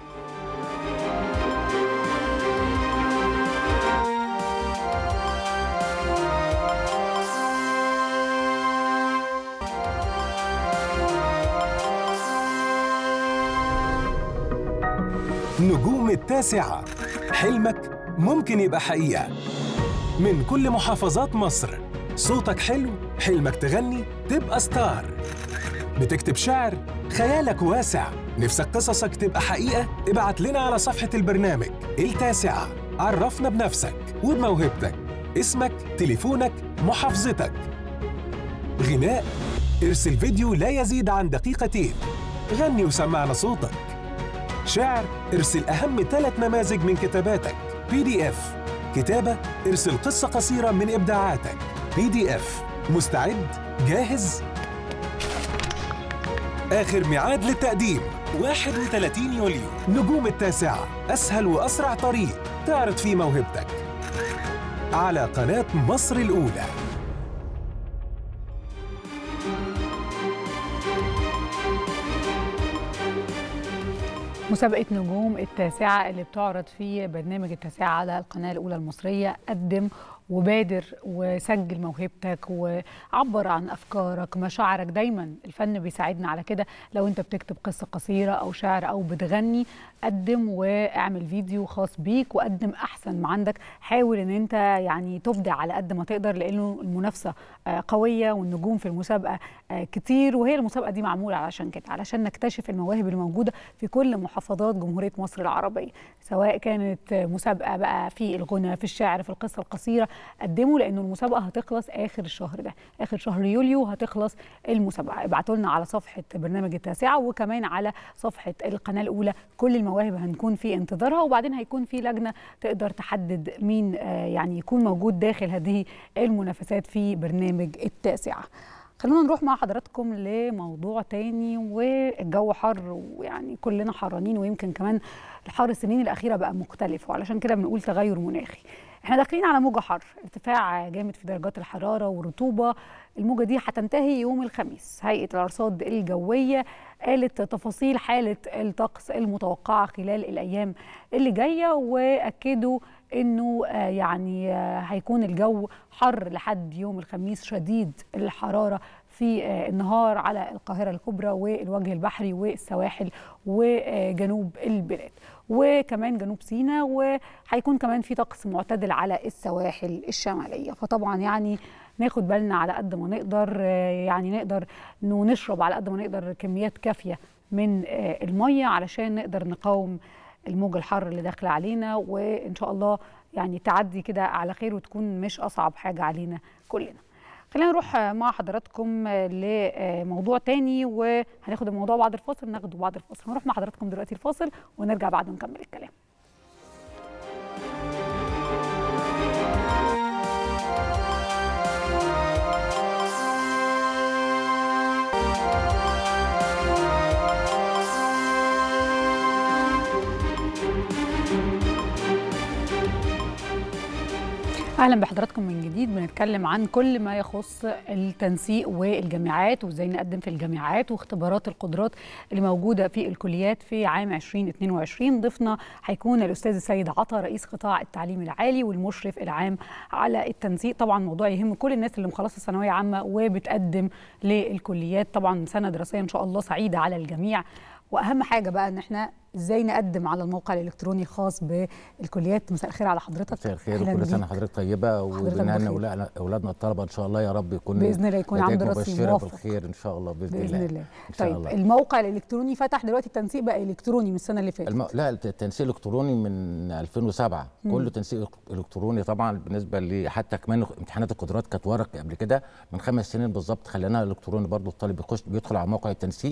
نجوم التاسعة حلمك ممكن يبقى حقيقة من كل محافظات مصر صوتك حلو حلمك تغني تبقى ستار بتكتب شعر خيالك واسع نفسك قصصك تبقى حقيقة ابعت لنا على صفحة البرنامج التاسعة عرفنا بنفسك وبموهبتك اسمك تليفونك محافظتك غناء ارسل فيديو لا يزيد عن دقيقتين غني وسمعنا صوتك شعر ارسل أهم ثلاث نماذج من كتاباتك بي دي اف كتابة ارسل قصة قصيرة من إبداعاتك بي دي اف مستعد؟ جاهز؟ آخر ميعاد للتقديم 31 يوليو نجوم التاسعة أسهل وأسرع طريق تعرض فيه موهبتك على قناة مصر الأولى مسابقة نجوم التاسعة اللي بتعرض في برنامج التاسعة على القناة الأولى المصرية قدم وبادر وسجل موهبتك وعبر عن أفكارك مشاعرك دايما الفن بيساعدنا على كده لو أنت بتكتب قصة قصيرة أو شعر أو بتغني قدم واعمل فيديو خاص بيك وقدم أحسن ما عندك حاول أن أنت يعني تبدع على قد ما تقدر لأنه المنافسة آه، قوية والنجوم في المسابقة آه، كتير وهي المسابقة دي معمولة علشان كده علشان نكتشف المواهب الموجودة في كل محافظات جمهورية مصر العربية سواء كانت مسابقة بقى في الغنى في الشعر في القصة القصيرة قدموا لأنه المسابقة هتخلص آخر الشهر ده آخر شهر يوليو هتخلص المسابقة ابعتوا لنا على صفحة برنامج التاسعة وكمان على صفحة القناة الأولى كل المواهب هنكون في انتظارها وبعدين هيكون في لجنة تقدر تحدد مين آه، يعني يكون موجود داخل هذه المنافسات في برنامج التاسعة خلونا نروح مع حضراتكم لموضوع تاني والجو حر ويعني كلنا حرانين ويمكن كمان الحر السنين الأخيرة بقى مختلف وعلشان كده بنقول تغير مناخي احنا داخلين على موجة حر ارتفاع جامد في درجات الحرارة ورطوبة الموجة دي هتنتهي يوم الخميس هيئة الأرصاد الجوية قالت تفاصيل حالة الطقس المتوقعة خلال الأيام اللي جاية وأكدوا انه آه، يعني آه، هيكون الجو حر لحد يوم الخميس شديد الحراره في آه، النهار على القاهره الكبرى والوجه البحري والسواحل وجنوب البلاد وكمان جنوب سيناء وهيكون كمان في طقس معتدل على السواحل الشماليه فطبعا يعني ناخد بالنا على قد ما نقدر آه، يعني نقدر انه نشرب على قد ما نقدر كميات كافيه من الميه علشان نقدر نقاوم الموج الحر اللي داخله علينا وان شاء الله يعني تعدي كده على خير وتكون مش اصعب حاجه علينا كلنا خلينا نروح مع حضراتكم لموضوع تاني وهناخد الموضوع بعد الفاصل ناخده بعد الفاصل هنروح مع حضراتكم دلوقتي الفاصل ونرجع بعد ونكمل الكلام اهلا بحضراتكم من جديد بنتكلم عن كل ما يخص التنسيق والجامعات وازاي نقدم في الجامعات واختبارات القدرات اللي موجوده في الكليات في عام 2022 ضيفنا هيكون الاستاذ السيد عطا رئيس قطاع التعليم العالي والمشرف العام على التنسيق طبعا موضوع يهم كل الناس اللي مخلصه ثانويه عامه وبتقدم للكليات طبعا سنه دراسيه ان شاء الله سعيده على الجميع واهم حاجه بقى ان احنا ازاي نقدم على الموقع الالكتروني الخاص بالكليات مساء الخير على حضرتك مساء الخير وكل سنه حضرتك طيبه وبنهنئ اولادنا الطلبه ان شاء الله يا رب يكون باذن الله يكون عام دراسي موافق بالخير ان شاء الله باذن, بإذن الله, الله. إن شاء طيب الله. الموقع الالكتروني فتح دلوقتي التنسيق بقى الكتروني من السنه اللي فاتت الم... لا التنسيق الالكتروني من 2007 مم. كله تنسيق الكتروني طبعا بالنسبه ل حتى كمان امتحانات القدرات كانت ورق قبل كده من خمس سنين بالظبط خليناها الكتروني برضو الطالب بيخش بيدخل على موقع التنسيق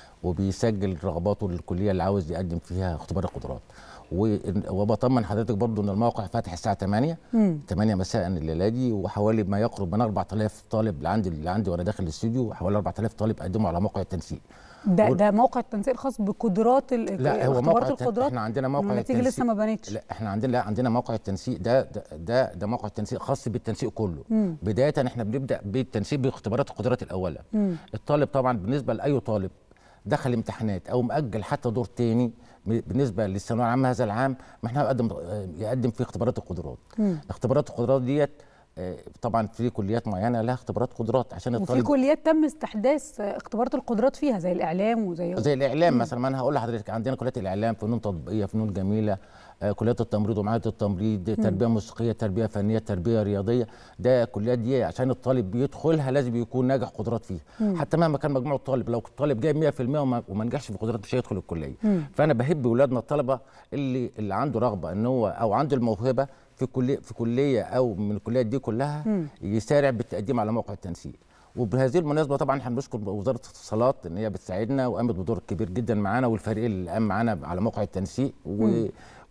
وبيسجل رغباته للكليه اللي عاوز يقدم فيها اختبار القدرات و- وبطمن حضرتك برضو ان الموقع فاتح الساعه 8 مم. 8 مساء الليله دي وحوالي ما يقرب من 4000 طالب اللي عندي اللي عندي وانا داخل الاستوديو حوالي 4000 طالب قدموا على موقع التنسيق ده وال- ده موقع التنسيق الخاص بقدرات ال- لا هو اختبارات موقع التن- القدرات احنا عندنا موقع النتيجه لسه ما بانتش لا احنا عندنا لا عندنا موقع التنسيق ده ده ده, ده موقع التنسيق خاص بالتنسيق كله مم. بدايه احنا بنبدا بالتنسيق باختبارات القدرات الاوله مم. الطالب طبعا بالنسبه لاي طالب دخل امتحانات او مأجل حتى دور تاني م- بالنسبه للثانويه العامه هذا العام ما احنا يقدم يقدم في اختبارات القدرات مم. اختبارات القدرات ديت آه، طبعا في كليات معينه لها اختبارات قدرات عشان وفي الطالب كليات تم استحداث اختبارات القدرات فيها زي الاعلام وزي زي الاعلام مثلا ما انا هقول لحضرتك عندنا كليات الاعلام فنون تطبيقيه فنون جميله آه، كليات التمريض ومعاهد التمريض تربيه موسيقيه تربيه فنيه تربيه رياضيه ده كليات دي عشان الطالب بيدخلها لازم يكون ناجح قدرات فيها مم. حتى مهما كان مجموع الطالب لو الطالب جايب 100% وما وما نجحش في القدرات مش هيدخل الكليه مم. فانا بهب اولادنا الطلبه اللي اللي عنده رغبه ان هو او عنده الموهبه في كليه في كليه او من الكليات دي كلها مم. يسارع بالتقديم على موقع التنسيق وبهذه المناسبه طبعا احنا بنشكر وزاره الاتصالات ان هي بتساعدنا وقامت بدور كبير جدا معانا والفريق اللي قام معانا على موقع التنسيق و مم.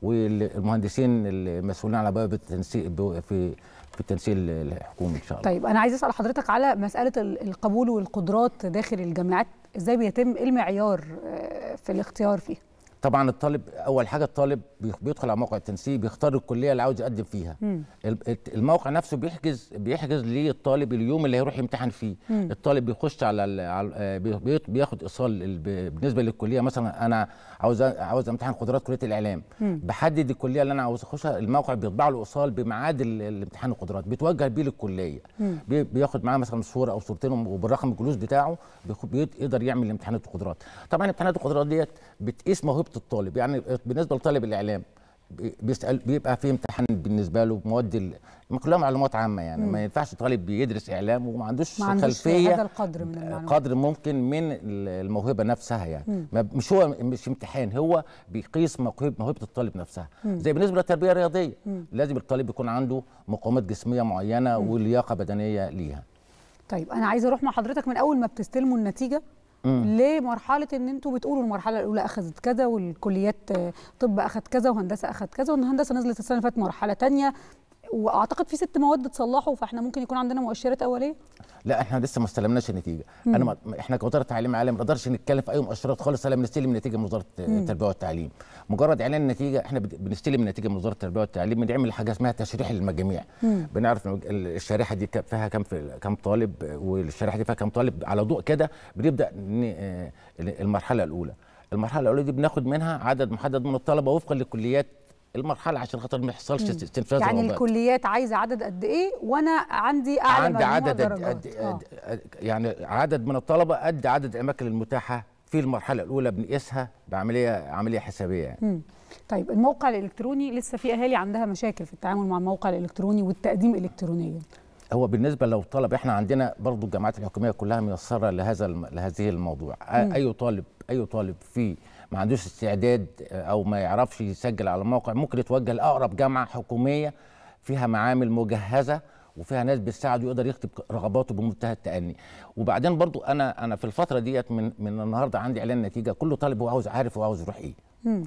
والمهندسين المسؤولين على باب التنسيق ب- في في التنسيق الحكومي ان شاء الله طيب انا عايز اسال حضرتك على مساله ال- القبول والقدرات داخل الجامعات ازاي بيتم ايه المعيار آه، في الاختيار فيه طبعا الطالب اول حاجه الطالب بي- بيدخل على موقع التنسيق بيختار الكليه اللي عاوز يقدم فيها مم. ال- الموقع نفسه بيحجز بيحجز للطالب اليوم اللي هيروح يمتحن فيه مم. الطالب بيخش على, ال- على آه، بي- بي- بياخد ايصال ال- ب- بالنسبه للكليه مثلا انا عاوز أ- عاوز امتحن قدرات كليه الاعلام مم. بحدد الكليه اللي انا عاوز اخشها الموقع بيطبع له ايصال بميعاد ال- الامتحان القدرات بيتوجه بيه للكليه مم. بي- بياخد معاه مثلا صوره او صورتين وبالرقم الجلوس بتاعه بيخ- بيقدر يقدر يعمل امتحانات القدرات طبعا امتحانات القدرات ديت بتقيس موهبه الطالب يعني بالنسبه لطالب الاعلام بي- بيسال بيبقى في امتحان بالنسبه له مواد ال- ما كلها معلومات عامه يعني مم. ما ينفعش طالب بيدرس اعلام وما عندوش ما عندوش خلفيه هذا القدر من المعلومات قدر ممكن من ال- الموهبه نفسها يعني مم. ما مش هو مش امتحان هو بيقيس موهبه موهبه الطالب نفسها مم. زي بالنسبه للتربيه الرياضيه مم. لازم الطالب يكون عنده مقاومات جسميه معينه مم. ولياقه بدنيه ليها طيب انا عايزه اروح مع حضرتك من اول ما بتستلموا النتيجه مم. لمرحله ان انتوا بتقولوا المرحله الاولى اخذت كذا والكليات آه، طب اخذ كذا وهندسه اخذ كذا والهندسه نزلت السنه اللي فاتت مرحله تانية واعتقد في ست مواد اتصلحوا فاحنا ممكن يكون عندنا مؤشرات اوليه لا احنا لسه ما استلمناش النتيجه مم. انا ما احنا كوزاره تعليم عالي ما نقدرش نتكلم في اي مؤشرات خالص الا بنستلم النتيجه من وزاره مم. التربيه والتعليم مجرد اعلان النتيجه احنا بت- بنستلم النتيجه من وزاره التربيه والتعليم بنعمل حاجه اسمها تشريح للمجاميع مم. بنعرف ال- الشريحه دي ك- فيها كام في كام طالب والشريحه دي فيها كام طالب على ضوء كده بنبدا ن- آه، المرحله الاولى المرحله الاولى دي بناخد منها عدد محدد من الطلبه وفقا لكليات المرحله عشان خاطر ما يحصلش مم. استنفاذ يعني رغبات. الكليات عايزه عدد قد ايه وانا عندي اعلى عندي مجموع عدد قد درجات قد آه. قد يعني عدد من الطلبه قد عدد الاماكن المتاحه في المرحله الاولى بنقيسها بعمليه عمليه حسابيه يعني مم. طيب الموقع الالكتروني لسه في اهالي عندها مشاكل في التعامل مع الموقع الالكتروني والتقديم الكترونيا هو بالنسبه لو طلب احنا عندنا برضو الجامعات الحكوميه كلها ميسره لهذا الم- لهذه الموضوع مم. اي طالب اي طالب في ما عندوش استعداد او ما يعرفش يسجل على الموقع ممكن يتوجه لاقرب جامعه حكوميه فيها معامل مجهزه وفيها ناس بتساعده يقدر يكتب رغباته بمنتهى التأني وبعدين برضو انا انا في الفتره ديت من من النهارده عندي اعلان نتيجه كل طالب هو عاوز عارف هو عاوز يروح ايه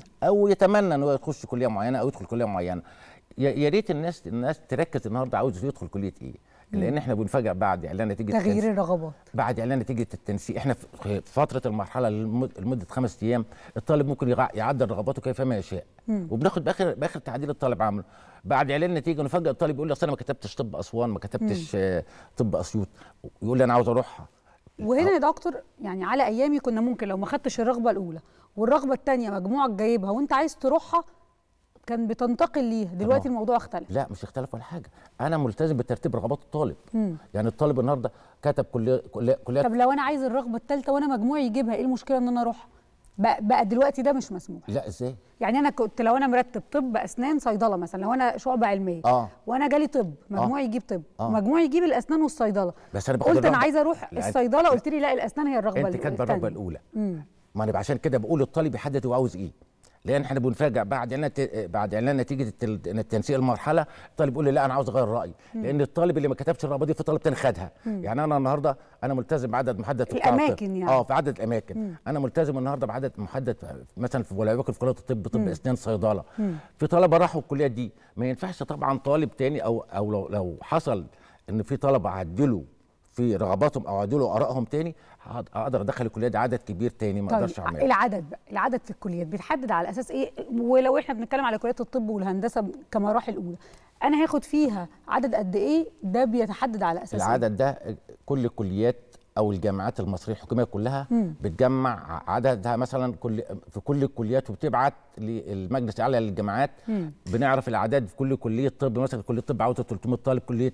او يتمنى ان هو يخش كليه معينه او يدخل كليه معينه يا يا ريت الناس الناس تركز النهارده عاوز يدخل كليه ايه لان احنا بنفاجئ بعد اعلان نتيجه تغيير التنسيق- الرغبات بعد اعلان نتيجه التنسيق احنا في في فتره المرحله لمد- لمده خمس ايام الطالب ممكن يغ- يعدل رغباته كيفما يشاء مم. وبناخد باخر باخر تعديل الطالب عامله بعد اعلان النتيجه نفاجئ الطالب يقول لي اصل انا ما كتبتش طب اسوان ما كتبتش آه، طب اسيوط يقول لي انا عاوز اروحها وهنا يا دكتور يعني على ايامي كنا ممكن لو ما خدتش الرغبه الاولى والرغبه الثانيه مجموعك جايبها وانت عايز تروحها كان بتنتقل ليها دلوقتي طبعاً. الموضوع اختلف لا مش اختلف ولا حاجه انا ملتزم بترتيب رغبات الطالب مم. يعني الطالب النهارده كتب كليه كليه كليات طب لو انا عايز الرغبه الثالثه وانا مجموعي يجيبها ايه المشكله ان انا اروح بقى, بقى دلوقتي ده مش مسموح لا ازاي يعني انا كنت لو انا مرتب طب اسنان صيدله مثلا لو انا شعبه علميه اه وانا جالي طب مجموعي يجيب طب آه. مجموعي يجيب الاسنان والصيدله بس انا باخد قلت انا الرغبة- عايزه اروح لا، الصيدله قلت لي لا الاسنان هي الرغبه انت كاتبه الرغبه التانية. الاولى مم. ما انا عشان كده بقول الطالب يحدد هو عاوز ايه لان احنا بنفاجئ بعد اعلان بعد اعلان نتيجه التل- التنسيق المرحله الطالب يقول لي لا انا عاوز اغير رايي مم. لان الطالب اللي ما كتبش الرغبه دي في طالب تاني خدها مم. يعني انا النهارده انا ملتزم بعدد محدد في قطاع الأماكن الطب. يعني. اه في عدد الاماكن مم. انا ملتزم النهارده بعدد محدد مثلا في وليكن في كليه الطب طب مم. اسنان صيدله مم. في طلبه راحوا الكليات دي ما ينفعش طبعا طالب تاني او او لو, لو حصل ان في طلبه عدلوا في رغباتهم او عدلوا ارائهم تاني هقد- اقدر ادخل الكليه دي عدد كبير تاني ما اقدرش طيب اعمله العدد بقى العدد في الكليات بيتحدد على اساس ايه ولو احنا بنتكلم على كليات الطب والهندسه كمراحل اولى انا هاخد فيها عدد قد ايه ده بيتحدد على اساس إيه؟ العدد ده كل الكليات او الجامعات المصريه الحكوميه كلها مم. بتجمع عددها مثلا كل في كل الكليات وبتبعت للمجلس الاعلى للجامعات مم. بنعرف الاعداد في كل كليه طب مثلا كليه طب عاوزه 300 طالب كليه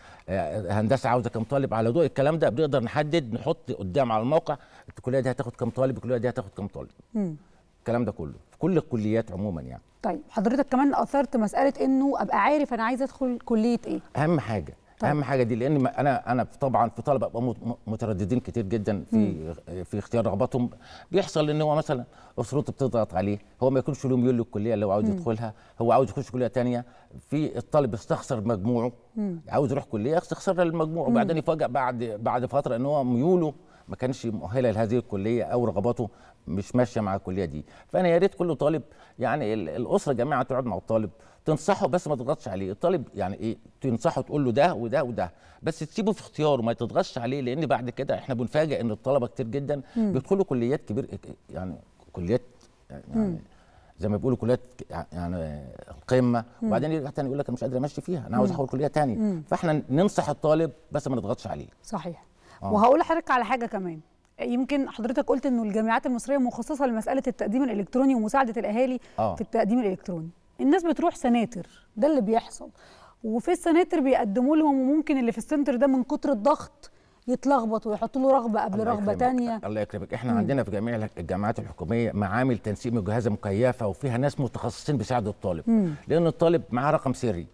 آه، هندسه عاوزه كام طالب على ضوء الكلام ده بنقدر نحدد نحط قدام على الموقع الكليه دي هتاخد كام طالب الكليه دي هتاخد كام طالب مم. الكلام ده كله في كل الكليات عموما يعني طيب حضرتك كمان اثرت مساله انه ابقى عارف انا عايزه ادخل كليه ايه اهم حاجه طيب. اهم حاجه دي لان ما- انا انا طبعا في طلبه بقى مت- مترددين كتير جدا في في اختيار رغباتهم بيحصل ان هو مثلا اسرته بتضغط عليه هو ما يكونش له ميول للكليه اللي هو عاوز مم. يدخلها هو عاوز يخش كليه تانية في الطالب يستخسر مجموعه مم. عاوز يروح كليه يستخسر المجموع مم. وبعدين يفاجئ بعد بعد فتره ان هو ميوله ما كانش مؤهله لهذه الكليه او رغباته مش ماشيه مع الكليه دي فانا يا ريت كل طالب يعني ال- الاسره جميعا تقعد مع الطالب تنصحه بس ما تضغطش عليه الطالب يعني ايه تنصحه تقول له ده وده وده بس تسيبه في اختياره ما تضغطش عليه لان بعد كده احنا بنفاجئ ان الطلبه كتير جدا مم. بيدخلوا كليات كبير يعني كليات يعني مم. زي ما بيقولوا كليات يعني القمه مم. وبعدين يرجع تاني يقول لك انا مش قادر امشي فيها انا عاوز مم. احول كليه تانية مم. فاحنا ننصح الطالب بس ما نضغطش عليه صحيح آه. وهقول لحضرتك على حاجه كمان يمكن حضرتك قلت انه الجامعات المصريه مخصصه لمساله التقديم الالكتروني ومساعده الاهالي آه. في التقديم الالكتروني الناس بتروح سناتر ده اللي بيحصل وفي السناتر بيقدموا لهم وممكن اللي في السنتر ده من كتر الضغط يتلخبط ويحطوا له رغبه قبل الله رغبه يكرمك. تانية الله يكرمك احنا مم. عندنا في جميع الجامعات الحكوميه معامل تنسيق مجهزه مكيفه وفيها ناس متخصصين بيساعدوا الطالب مم. لان الطالب معاه رقم سري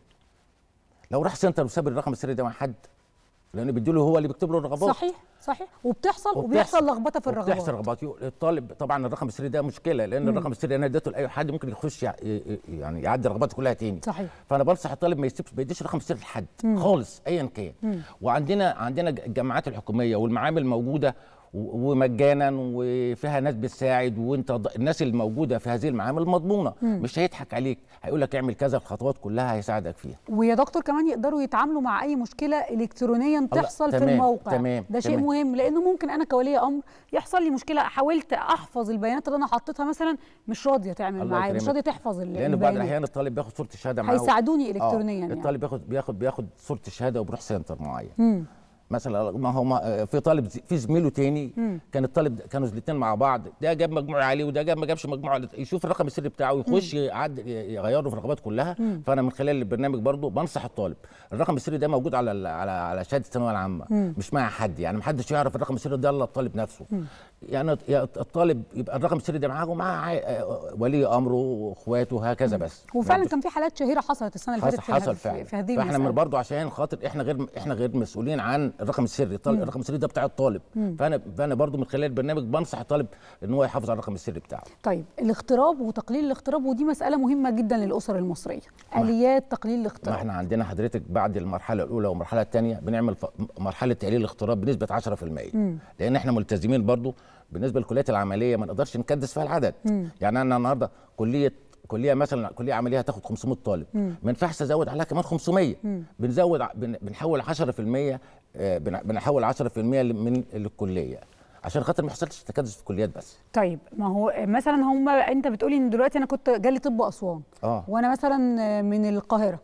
لو راح سنتر وساب الرقم السري ده مع حد لان بيديله هو اللي بيكتب له الرغبات صحيح صحيح وبتحصل وبتحصل. وبيحصل لخبطه في الرغبات بتحصل رغبات يو- الطالب طبعا الرقم السري ده مشكله لان مم. الرقم السري انا اديته لاي حد ممكن يخش يع- ي- ي- يعني يعدي رغباته كلها تاني صحيح فانا بنصح الطالب ما يسيبش ما يديش الرقم السري لحد مم. خالص ايا كان مم. وعندنا عندنا الجامعات الحكوميه والمعامل موجوده و- ومجانا وفيها ناس بتساعد وانت ض- الناس اللي موجوده في هذه المعامل مضمونه مم. مش هيضحك عليك هيقول لك اعمل كذا الخطوات كلها هيساعدك فيها ويا دكتور كمان يقدروا يتعاملوا مع اي مشكله الكترونيا تحصل في تمام، الموقع تمام، ده شيء تمام. مهم لانه ممكن انا كولي امر يحصل لي مشكله حاولت احفظ البيانات اللي انا حطيتها مثلا مش راضيه تعمل الله معايا مش يكرمك. راضيه تحفظ ال- لان في بعض البيانات الاحيان الطالب بياخد صوره الشهاده معاه هيساعدوني آه، إلكترونياً يعني. الطالب بياخد بياخد بياخد صوره الشهاده وبيروح سنتر معين مم. مثلا ما هو ما في طالب زي- في زميله تاني مم. كان الطالب كانوا الاثنين مع بعض ده جاب مجموع عالي وده جاب ما جابش مجموع عالي. يشوف الرقم السري بتاعه يخش يعد يغيره في الرغبات كلها مم. فانا من خلال البرنامج برضو بنصح الطالب الرقم السري ده موجود على ال- على على شهاده الثانويه العامه مم. مش مع حد يعني ما حدش يعرف الرقم السري ده الا الطالب نفسه مم. يعني يا الطالب يبقى الرقم السري ده معاه ومع عا- ولي امره واخواته هكذا بس وفعلا كان في حالات شهيره حصلت السنه اللي حصل فاتت في حصل في- فعلا في هذه فاحنا من المسألة. برضه عشان خاطر احنا غير احنا غير مسؤولين عن الرقم السري الطالب مم. الرقم السري ده بتاع الطالب مم. فانا فانا برضه من خلال البرنامج بنصح الطالب ان هو يحافظ على الرقم السري بتاعه طيب الاغتراب وتقليل الاغتراب ودي مساله مهمه جدا للاسر المصريه اليات تقليل ما الاغتراب احنا عندنا حضرتك بعد المرحله الاولى والمرحله الثانيه بنعمل ف... مرحله تقليل الاغتراب بنسبه 10% مم. لان احنا ملتزمين برضه بالنسبه للكليات العمليه ما نقدرش نكدس فيها العدد مم. يعني انا النهارده كليه كليه مثلا كليه عمليه هتاخد 500 طالب مم. ما ينفعش ازود عليها كمان 500 مم. بنزود ع- بن- بنحول 10% آه، بن- بنحول 10% من الكليه عشان خاطر ما يحصلش تكدس في الكليات بس طيب ما هو مثلا هم انت بتقولي ان دلوقتي انا كنت جالي طب اسوان اه وانا مثلا من القاهره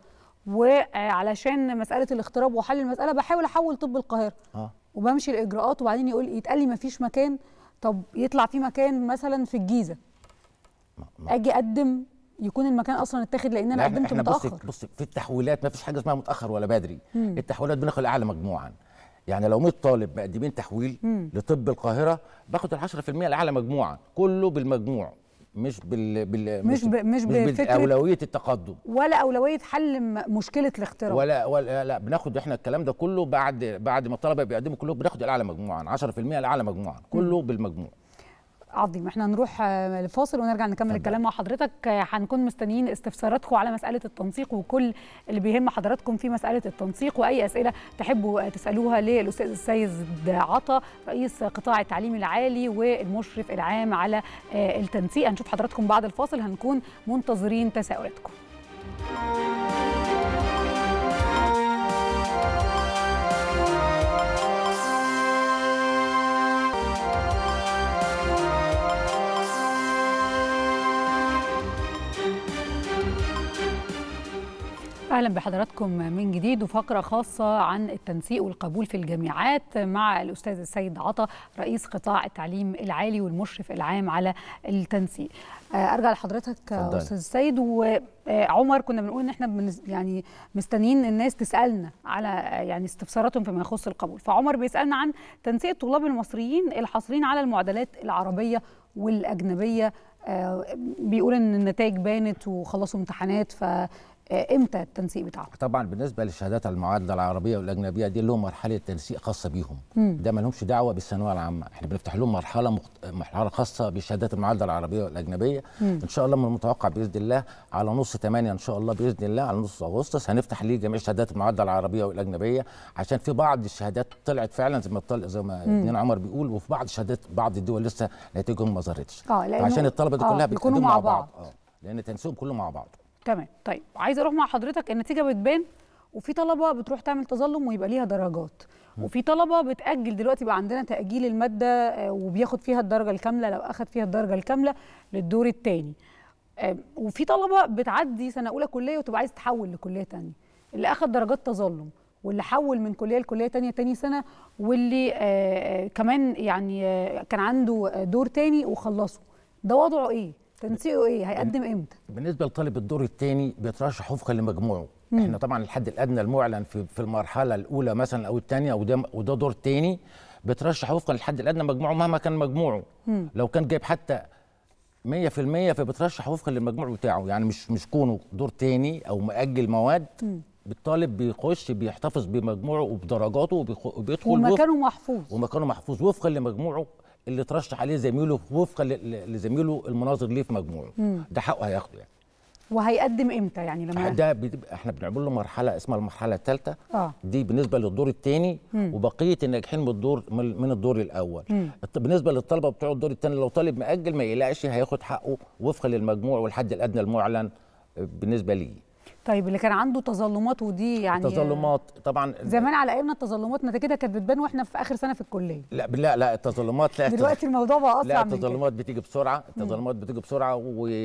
وعلشان مساله الاغتراب وحل المساله بحاول احول طب القاهره اه وبمشي الاجراءات وبعدين يقول يتقال لي ما فيش مكان طب يطلع في مكان مثلا في الجيزه اجي اقدم يكون المكان اصلا اتاخد لان انا لا، احنا قدمت احنا بص متاخر بص في التحويلات ما فيش حاجه اسمها متاخر ولا بدري مم. التحويلات بناخد اعلى مجموعا يعني لو 100 طالب مقدمين تحويل مم. لطب القاهره باخد ال 10% الاعلى مجموعا كله بالمجموع مش بال, بال مش ب- مش مش بفكرة- باولويه التقدم ولا اولويه حل م- مشكله الاغتراب ولا ولا لا بناخد احنا الكلام ده كله بعد بعد ما الطلبه بيقدموا كلهم بناخد الاعلى مجموعا 10% الاعلى مجموعا كله بالمجموع عظيم احنا نروح آه، لفاصل ونرجع نكمل الكلام مع حضرتك آه، هنكون مستنيين استفساراتكم على مساله التنسيق وكل اللي بيهم حضراتكم في مساله التنسيق واي اسئله تحبوا آه، تسالوها للاستاذ السيد عطا رئيس قطاع التعليم العالي والمشرف العام على آه، التنسيق هنشوف حضراتكم بعد الفاصل هنكون منتظرين تساؤلاتكم اهلا بحضراتكم من جديد وفقره خاصه عن التنسيق والقبول في الجامعات مع الاستاذ السيد عطا رئيس قطاع التعليم العالي والمشرف العام على التنسيق آه، ارجع لحضرتك اتفضلي. استاذ السيد وعمر كنا بنقول ان احنا بنز- يعني مستنيين الناس تسالنا على آه، يعني استفساراتهم فيما يخص القبول فعمر بيسالنا عن تنسيق الطلاب المصريين الحاصلين على المعادلات العربيه والاجنبيه آه، بيقول ان النتائج بانت وخلصوا امتحانات فامتى التنسيق بتاعهم طبعا بالنسبه للشهادات المعادله العربيه والاجنبيه دي لهم مرحله تنسيق خاصه بيهم مم. ده ما لهمش دعوه بالثانويه العامه احنا بنفتح لهم مرحله مخت... مرحله خاصه بالشهادات المعادله العربيه والاجنبيه مم. ان شاء الله من المتوقع باذن الله على نص 8 ان شاء الله باذن الله على نص اغسطس هنفتح ليه جميع الشهادات المعادله العربيه والاجنبيه عشان في بعض الشهادات طلعت فعلا زي ما طل... زي ما مم. ابننا عمر بيقول وفي بعض الشهادات بعض الدول لسه نتائجهم ما ظهرتش اه لأنه- عشان الطلبه دي آه، كلها بيكونوا بتقدموا مع مع بعض, بعض. اه لان تنسيقهم كله مع بعض تمام طيب عايزه اروح مع حضرتك النتيجه بتبان وفي طلبه بتروح تعمل تظلم ويبقى ليها درجات وفي طلبه بتاجل دلوقتي بقى عندنا تاجيل الماده آه، وبياخد فيها الدرجه الكامله لو اخد فيها الدرجه الكامله للدور الثاني وفي طلبه بتعدي سنه اولى كليه وتبقى عايز تحول لكليه تانية اللي اخد درجات تظلم واللي حول من كليه لكليه تانية تاني سنه واللي آه، آه، كمان يعني آه، كان عنده آه، دور تاني وخلصه ده وضعه ايه تنسيقه ايه هيقدم امتى بالنسبه لطالب الدور الثاني بيترشح وفقا لمجموعه مم. احنا طبعا الحد الادنى المعلن في في المرحله الاولى مثلا او الثانيه وده وده دور ثاني بيترشح وفقا للحد الادنى مجموعه مهما كان مجموعه مم. لو كان جايب حتى 100% فبيترشح وفقا للمجموع بتاعه يعني مش مش كونه دور تاني او مؤجل مواد مم. بالطالب بيخش بيحتفظ بمجموعه وبدرجاته وبيخ- وبيدخل ومكانه وفق- محفوظ ومكانه محفوظ وفقا لمجموعه اللي ترشح عليه زميله وفقا ل- ل- لزميله المناظر ليه في مجموعه مم. ده حقه هياخده يعني وهيقدم امتى يعني لما ده بتبقى احنا بنعمل له مرحله اسمها المرحله الثالثه اه دي بالنسبه للدور الثاني مم. وبقيه الناجحين من الدور من من الدور الاول مم. الط- بالنسبه للطلبه بتوع الدور الثاني لو طالب مأجل ما يقلقش هياخد حقه وفقا للمجموع والحد الادنى المعلن بالنسبه ليه طيب اللي كان عنده تظلمات ودي يعني التظلمات طبعا زمان على ايامنا التظلمات نتيجتها كانت بتبان واحنا في اخر سنه في الكليه لا لا لا التظلمات لا دلوقتي الموضوع بقى اسرع لا من التظلمات بتيجي بسرعه التظلمات بتيجي بسرعه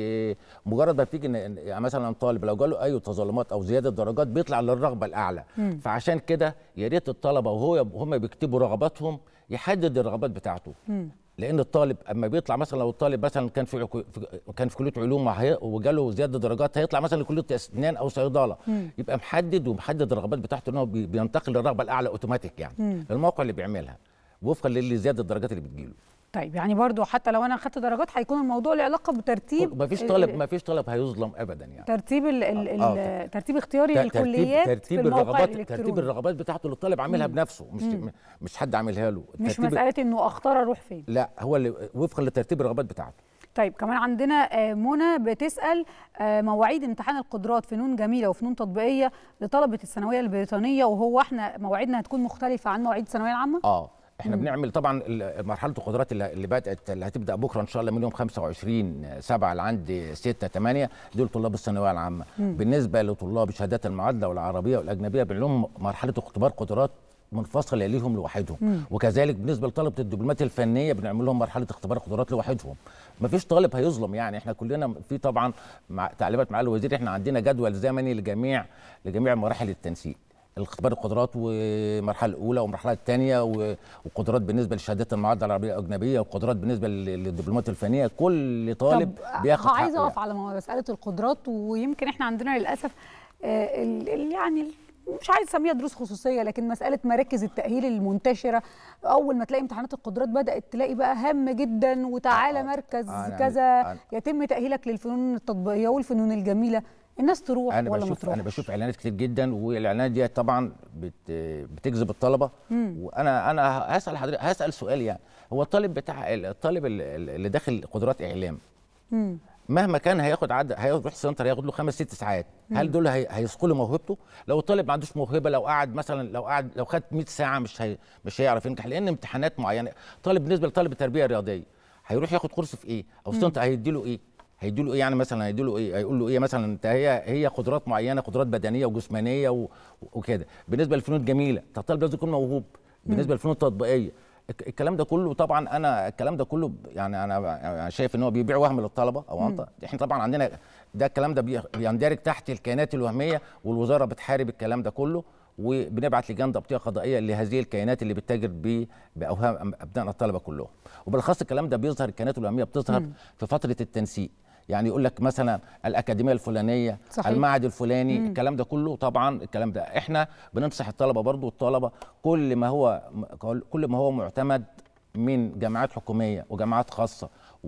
ومجرد ما بتيجي يعني مثلا طالب لو جاله اي تظلمات او زياده درجات بيطلع للرغبه الاعلى مم. فعشان كده يا ريت الطلبه وهو هم بيكتبوا رغباتهم يحدد الرغبات بتاعته مم. لان الطالب اما بيطلع مثلا لو الطالب مثلا كان في عكو- في- كان في كليه علوم وهي- وجاله زياده درجات هيطلع مثلا لكليه اسنان او صيدله مم. يبقى محدد ومحدد الرغبات بتاعته ان هو بي- بينتقل للرغبه الاعلى اوتوماتيك يعني مم. الموقع اللي بيعملها وفقا لزياده الدرجات اللي بتجيله طيب يعني برضو حتى لو انا خدت درجات هيكون الموضوع له علاقه بترتيب ما فيش ال- طالب ما فيش طالب هيظلم ابدا يعني ترتيب ال ال آه. ال ترتيب اختياري ت- ترتيب للكليات ترتيب في الموقع الرغبات الالكتروني ترتيب الرغبات بتاعته اللي الطالب عاملها مم. بنفسه مش مم. مش حد عاملها له مش ترتيب- مساله انه اختار اروح فين لا هو اللي وفقا لترتيب الرغبات بتاعته طيب كمان عندنا آه، منى بتسال آه، مواعيد امتحان القدرات فنون جميله وفنون تطبيقيه لطلبه الثانويه البريطانيه وهو احنا مواعيدنا هتكون مختلفه عن مواعيد الثانويه العامه اه احنا مم. بنعمل طبعا ال- مرحله القدرات اللي اللي بدات اللي هتبدا بكره ان شاء الله من يوم 25 7 لعند 6 8 دول طلاب الثانويه العامه مم. بالنسبه لطلاب شهادات المعادله والعربيه والاجنبيه بنعمل لهم مرحله اختبار قدرات منفصله ليهم لوحدهم مم. وكذلك بالنسبه لطلبه الدبلومات الفنيه بنعمل لهم مرحله اختبار قدرات لوحدهم مفيش طالب هيظلم يعني احنا كلنا في طبعا مع تعليمات معالي الوزير احنا عندنا جدول زمني لجميع لجميع مراحل التنسيق الاختبار القدرات والمرحله الاولى والمرحله الثانيه وقدرات بالنسبه للشهادات المعادله العربيه والاجنبيه وقدرات بالنسبه لل- للدبلومات الفنيه كل طالب طب بياخد عايزه حقه اقف على مساله القدرات ويمكن احنا عندنا للاسف آه، ال- ال- يعني ال- مش عايز اسميها دروس خصوصيه لكن مساله مراكز التاهيل المنتشره اول ما تلاقي امتحانات القدرات بدات تلاقي بقى هام جدا وتعالى مركز أنا- كذا أنا- يتم تاهيلك للفنون التطبيقيه والفنون الجميله الناس تروح انا ولا ما بشوف تروح انا بشوف اعلانات كتير جدا والاعلانات دي طبعا بت بتجذب الطلبه مم. وانا انا هسال حضرتك هسال سؤال يعني هو الطالب بتاع الطالب ال- اللي داخل قدرات اعلام مم. مهما كان هياخد عد هيروح سنتر هياخد له خمس ست ساعات هل مم. دول هي... هيثقلوا موهبته لو الطالب ما عندوش موهبه لو قعد مثلا لو قعد لو خد 100 ساعه مش هي... مش هيعرف ينجح لان امتحانات معينه طالب بالنسبه لطالب التربيه الرياضيه هيروح ياخد كورس في ايه او مم. سنتر هيدي له ايه هيدي له ايه يعني مثلا هيدي له ايه هيقول له ايه مثلا انت هي هي قدرات معينه قدرات بدنيه وجسمانيه و... وكده بالنسبه للفنون الجميله طب الطالب لازم يكون موهوب بالنسبه للفنون التطبيقيه الك- الكلام ده كله طبعا انا الكلام ده كله يعني انا يعني شايف ان هو بيبيع وهم للطلبه او مم. أنت احنا طبعا عندنا ده الكلام ده بي- بيندرج تحت الكيانات الوهميه والوزاره بتحارب الكلام ده كله وبنبعت لجان ضبطيه قضائيه لهذه الكيانات اللي بتتاجر ب- باوهام ابنائنا الطلبه كلهم وبالاخص الكلام ده بيظهر الكيانات الوهميه بتظهر مم. في فتره التنسيق يعني يقول لك مثلا الاكاديميه الفلانيه صحيح. المعهد الفلاني مم. الكلام ده كله طبعا الكلام ده احنا بننصح الطلبه برضو الطلبه كل ما هو كل ما هو معتمد من جامعات حكوميه وجامعات خاصه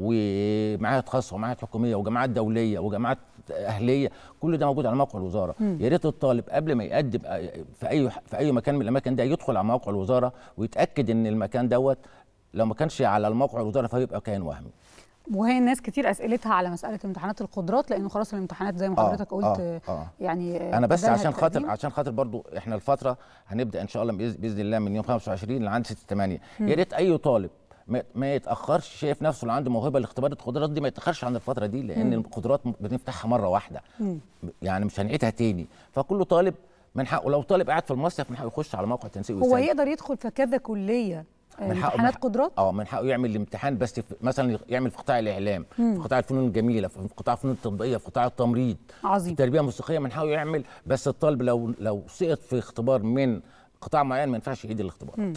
ومعاهد خاصه ومعاهد حكوميه وجامعات دوليه وجامعات اهليه كل ده موجود على موقع الوزاره مم. يا ريت الطالب قبل ما يقدم في اي في اي مكان من الاماكن ده يدخل على موقع الوزاره ويتاكد ان المكان دوت لو ما كانش على الموقع الوزاره فهيبقى كيان وهمي وهي الناس كتير اسئلتها على مساله امتحانات القدرات لانه خلاص الامتحانات زي ما آه، حضرتك قلت آه، آه. يعني آه، انا بس بدلها عشان خاطر التقديم. عشان خاطر برضو احنا الفتره هنبدا ان شاء الله بإذ- باذن الله من يوم 25 لعند 6 8 مم. يا ريت اي طالب ما, ما يتاخرش شايف نفسه اللي عنده موهبه لاختبار القدرات دي ما يتاخرش عن الفتره دي لان مم. القدرات بنفتحها مره واحده مم. يعني مش هنعيدها تاني فكل طالب من حقه لو طالب قاعد في المصيف من حقه يخش على موقع التنسيق هو ويسجل. يقدر يدخل في كذا كليه آه، من حقه- امتحانات من حق- قدرات اه من حقه يعمل الامتحان بس في مثلا يعمل في قطاع الاعلام مم. في قطاع الفنون الجميله في قطاع الفنون التطبيقيه في قطاع التمريض عظيم التربيه الموسيقيه من حقه يعمل بس الطالب لو لو سقط في اختبار من قطاع معين ما ينفعش يعيد الاختبار مم.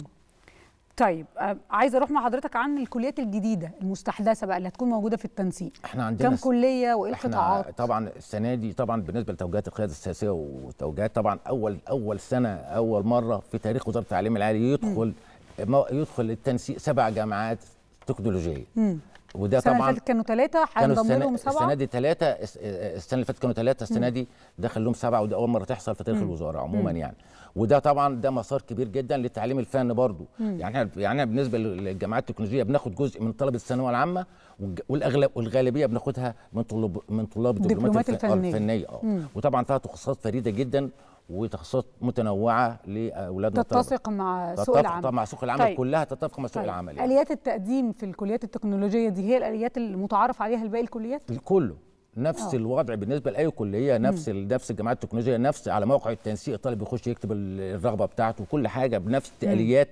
طيب آه، عايزه اروح مع حضرتك عن الكليات الجديده المستحدثه بقى اللي هتكون موجوده في التنسيق احنا عندنا كم كليه وايه احنا القطاعات طبعا السنه دي طبعا بالنسبه لتوجيهات القياده السياسيه والتوجيهات طبعا اول اول سنه اول مره في تاريخ وزاره التعليم العالي يدخل ما يدخل التنسيق سبع جامعات تكنولوجيه مم. وده السنه اللي طبعا فاتت كانوا ثلاثه كانوا هينضم لهم السنه, سبعه السنه دي ثلاثه السنه اللي فاتت كانوا ثلاثه السنه مم. دي دخل لهم سبعه ودي اول مره تحصل في تاريخ مم. الوزاره عموما مم. يعني وده طبعا ده مسار كبير جدا للتعليم الفني برضو مم. يعني احنا يعني إحنا بالنسبه للجامعات التكنولوجيه بناخد جزء من طلبه الثانويه العامه والج- والاغلب والغالبيه بناخدها من طلاب من طلاب الدبلومات الدبلومات الف- الفنية. الفنيه اه مم. وطبعا فيها تخصصات فريده جدا وتخصصات متنوعه لاولادنا الطلبة. تتسق مع سوق تتفق العمل طبعا مع سوق العمل طيب. كلها تتفق مع سوق طيب. العمل يعني. اليات التقديم في الكليات التكنولوجيه دي هي الاليات المتعارف عليها لباقي الكليات كله نفس آه. أوه. الوضع بالنسبه لاي كليه نفس ال- نفس الجامعات التكنولوجيه نفس على موقع التنسيق الطالب يخش يكتب ال- الرغبه بتاعته كل حاجه بنفس الاليات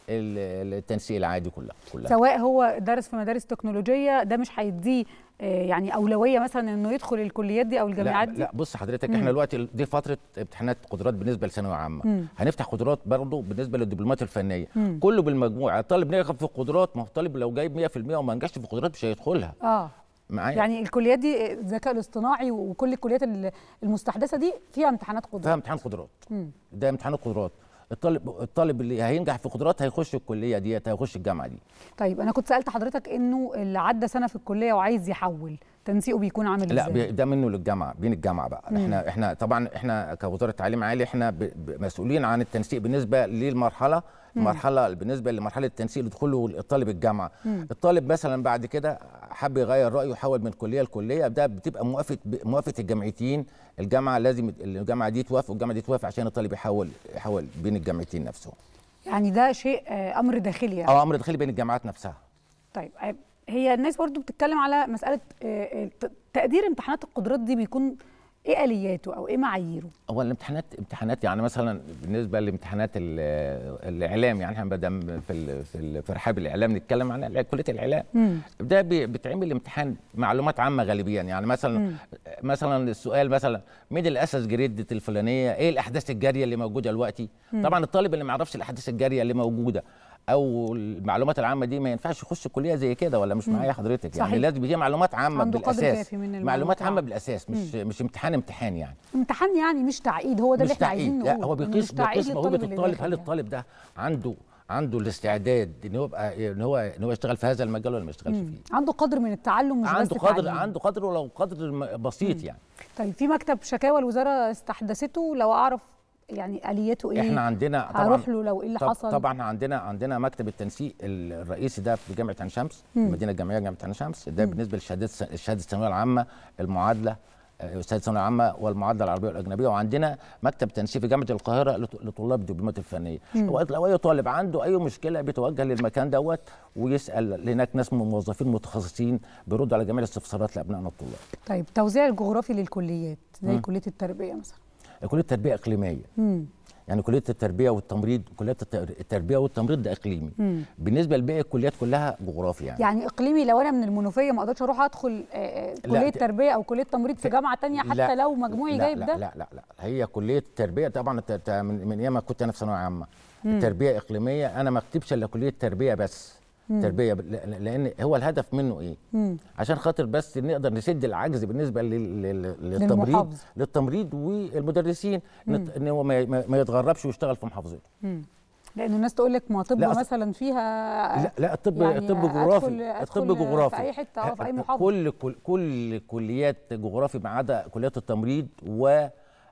ال- التنسيق العادي كلها كلها سواء هو درس في مدارس تكنولوجيه ده مش هيديه آه، يعني اولويه مثلا انه يدخل الكليات دي او الجامعات لا, دي لا بص حضرتك مم. احنا دلوقتي دي فتره امتحانات قدرات بالنسبه لثانويه عامه مم. هنفتح قدرات برضه بالنسبه للدبلومات الفنيه مم. كله بالمجموع الطالب نجح في القدرات ما هو الطالب لو جايب 100% وما نجحش في القدرات مش هيدخلها اه معايا يعني الكليات دي الذكاء الاصطناعي وكل الكليات ال- المستحدثه دي فيها امتحانات قدرات فيها امتحان قدرات مم. ده امتحان القدرات الطالب الطالب اللي هينجح في قدرات هيخش الكليه ديت هيخش الجامعه دي طيب انا كنت سالت حضرتك انه اللي عدى سنه في الكليه وعايز يحول تنسيقه بيكون عامل لا ازاي بي- ده منه للجامعه بين الجامعه بقى مم. احنا احنا طبعا احنا كوزاره تعليم عالي احنا ب- ب- مسؤولين عن التنسيق بالنسبه للمرحله مم. المرحله بالنسبه لمرحله التنسيق لدخوله الطالب الجامعه مم. الطالب مثلا بعد كده حب يغير رايه يحول من كليه لكليه ده بتبقى موافقه موافقه الجامعتين الجامعه لازم الجامعه دي توافق والجامعه دي توافق عشان الطالب يحول يحول بين الجامعتين نفسهم يعني ده شيء آه، امر داخلي يعني او امر داخلي بين الجامعات نفسها طيب آه، هي الناس برضو بتتكلم على مساله آه، آه، ت- تقدير امتحانات القدرات دي بيكون ايه الياته او ايه معاييره هو الامتحانات امتحانات يعني مثلا بالنسبه لامتحانات ال- الاعلام يعني احنا بدل في ال- في ال- في رحاب الاعلام نتكلم عن الع- كليه الاعلام مم. ده بي- بيتعمل امتحان معلومات عامه غالبيا يعني مثلا مم. مثلا السؤال مثلا مين اللي اسس جريده الفلانيه ايه الاحداث الجاريه اللي موجوده دلوقتي مم. طبعا الطالب اللي ما يعرفش الاحداث الجاريه اللي موجوده او المعلومات العامه دي ما ينفعش يخش كليه زي كده ولا مش مم. معايا حضرتك صحيح. يعني لازم يجي معلومات عامه عنده قدر بالاساس كافي من المعلومات معلومات عامه العامة. بالاساس مش مش امتحان امتحان يعني امتحان يعني مش تعقيد هو ده اللي مش احنا عايزين تعقيد نقوله لا هو إنه بيقيس مش تعقيد بيقيس موهبه للطالب اللي الطالب داخل هل يعني. الطالب ده عنده عنده الاستعداد ان هو يبقى ان هو ان هو يشتغل في هذا المجال ولا ما يشتغلش مم. فيه عنده قدر من التعلم مش عنده بس قدر تعليم. عنده قدر ولو قدر م- بسيط يعني طيب في مكتب شكاوى الوزاره استحدثته لو اعرف يعني اليته ايه احنا عندنا طبعا هروح له لو ايه اللي طب- حصل طبعا عندنا عندنا مكتب التنسيق الرئيسي ده في جامعه عين شمس مم. المدينه الجامعيه جامعه عين شمس ده مم. بالنسبه للشهادات الشهاده الثانويه العامه المعادله آه، شهاده الثانويه العامه والمعادله العربيه والاجنبيه وعندنا مكتب تنسيق في جامعه القاهره لط- لطلاب الدبلومات الفنيه مم. وقت لو اي طالب عنده اي مشكله بيتوجه للمكان دوت ويسال هناك ناس من موظفين متخصصين بيردوا على جميع الاستفسارات لابنائنا الطلاب طيب توزيع الجغرافي للكليات زي مم. كليه التربيه مثلا كليه التربيه اقليميه مم. يعني كليه التربيه والتمريض كليات التر- التربيه والتمريض ده اقليمي مم. بالنسبه لباقي الكليات كلها جغرافي يعني, يعني اقليمي لو انا من المنوفيه ما اقدرش اروح ادخل آه، آه، لا، كليه ت- تربيه او كليه تمريض في جامعه تانية حتى لا، لو مجموعي لا جايب لا ده لا لا لا هي كليه التربيه طبعا الت- الت- من من ايام ما كنت انا في ثانويه عامه مم. التربيه اقليميه انا ما اكتبش الا كليه تربيه بس مم. تربيه ب- ل- لان هو الهدف منه ايه مم. عشان خاطر بس نقدر نسد العجز بالنسبه لل- لل- للتمريض للمحافظة. للتمريض والمدرسين مم. ان ان هو ما- ما ما يتغربش ويشتغل في محافظته مم. لانه الناس تقول لك ما طب لا، أصل- مثلا فيها لا لا الطب يعني الطب أدخل- جغرافي أدخل الطب جغرافي في اي حته اه في اي محافظه كل كل كل كليات جغرافي ما عدا كليات التمريض و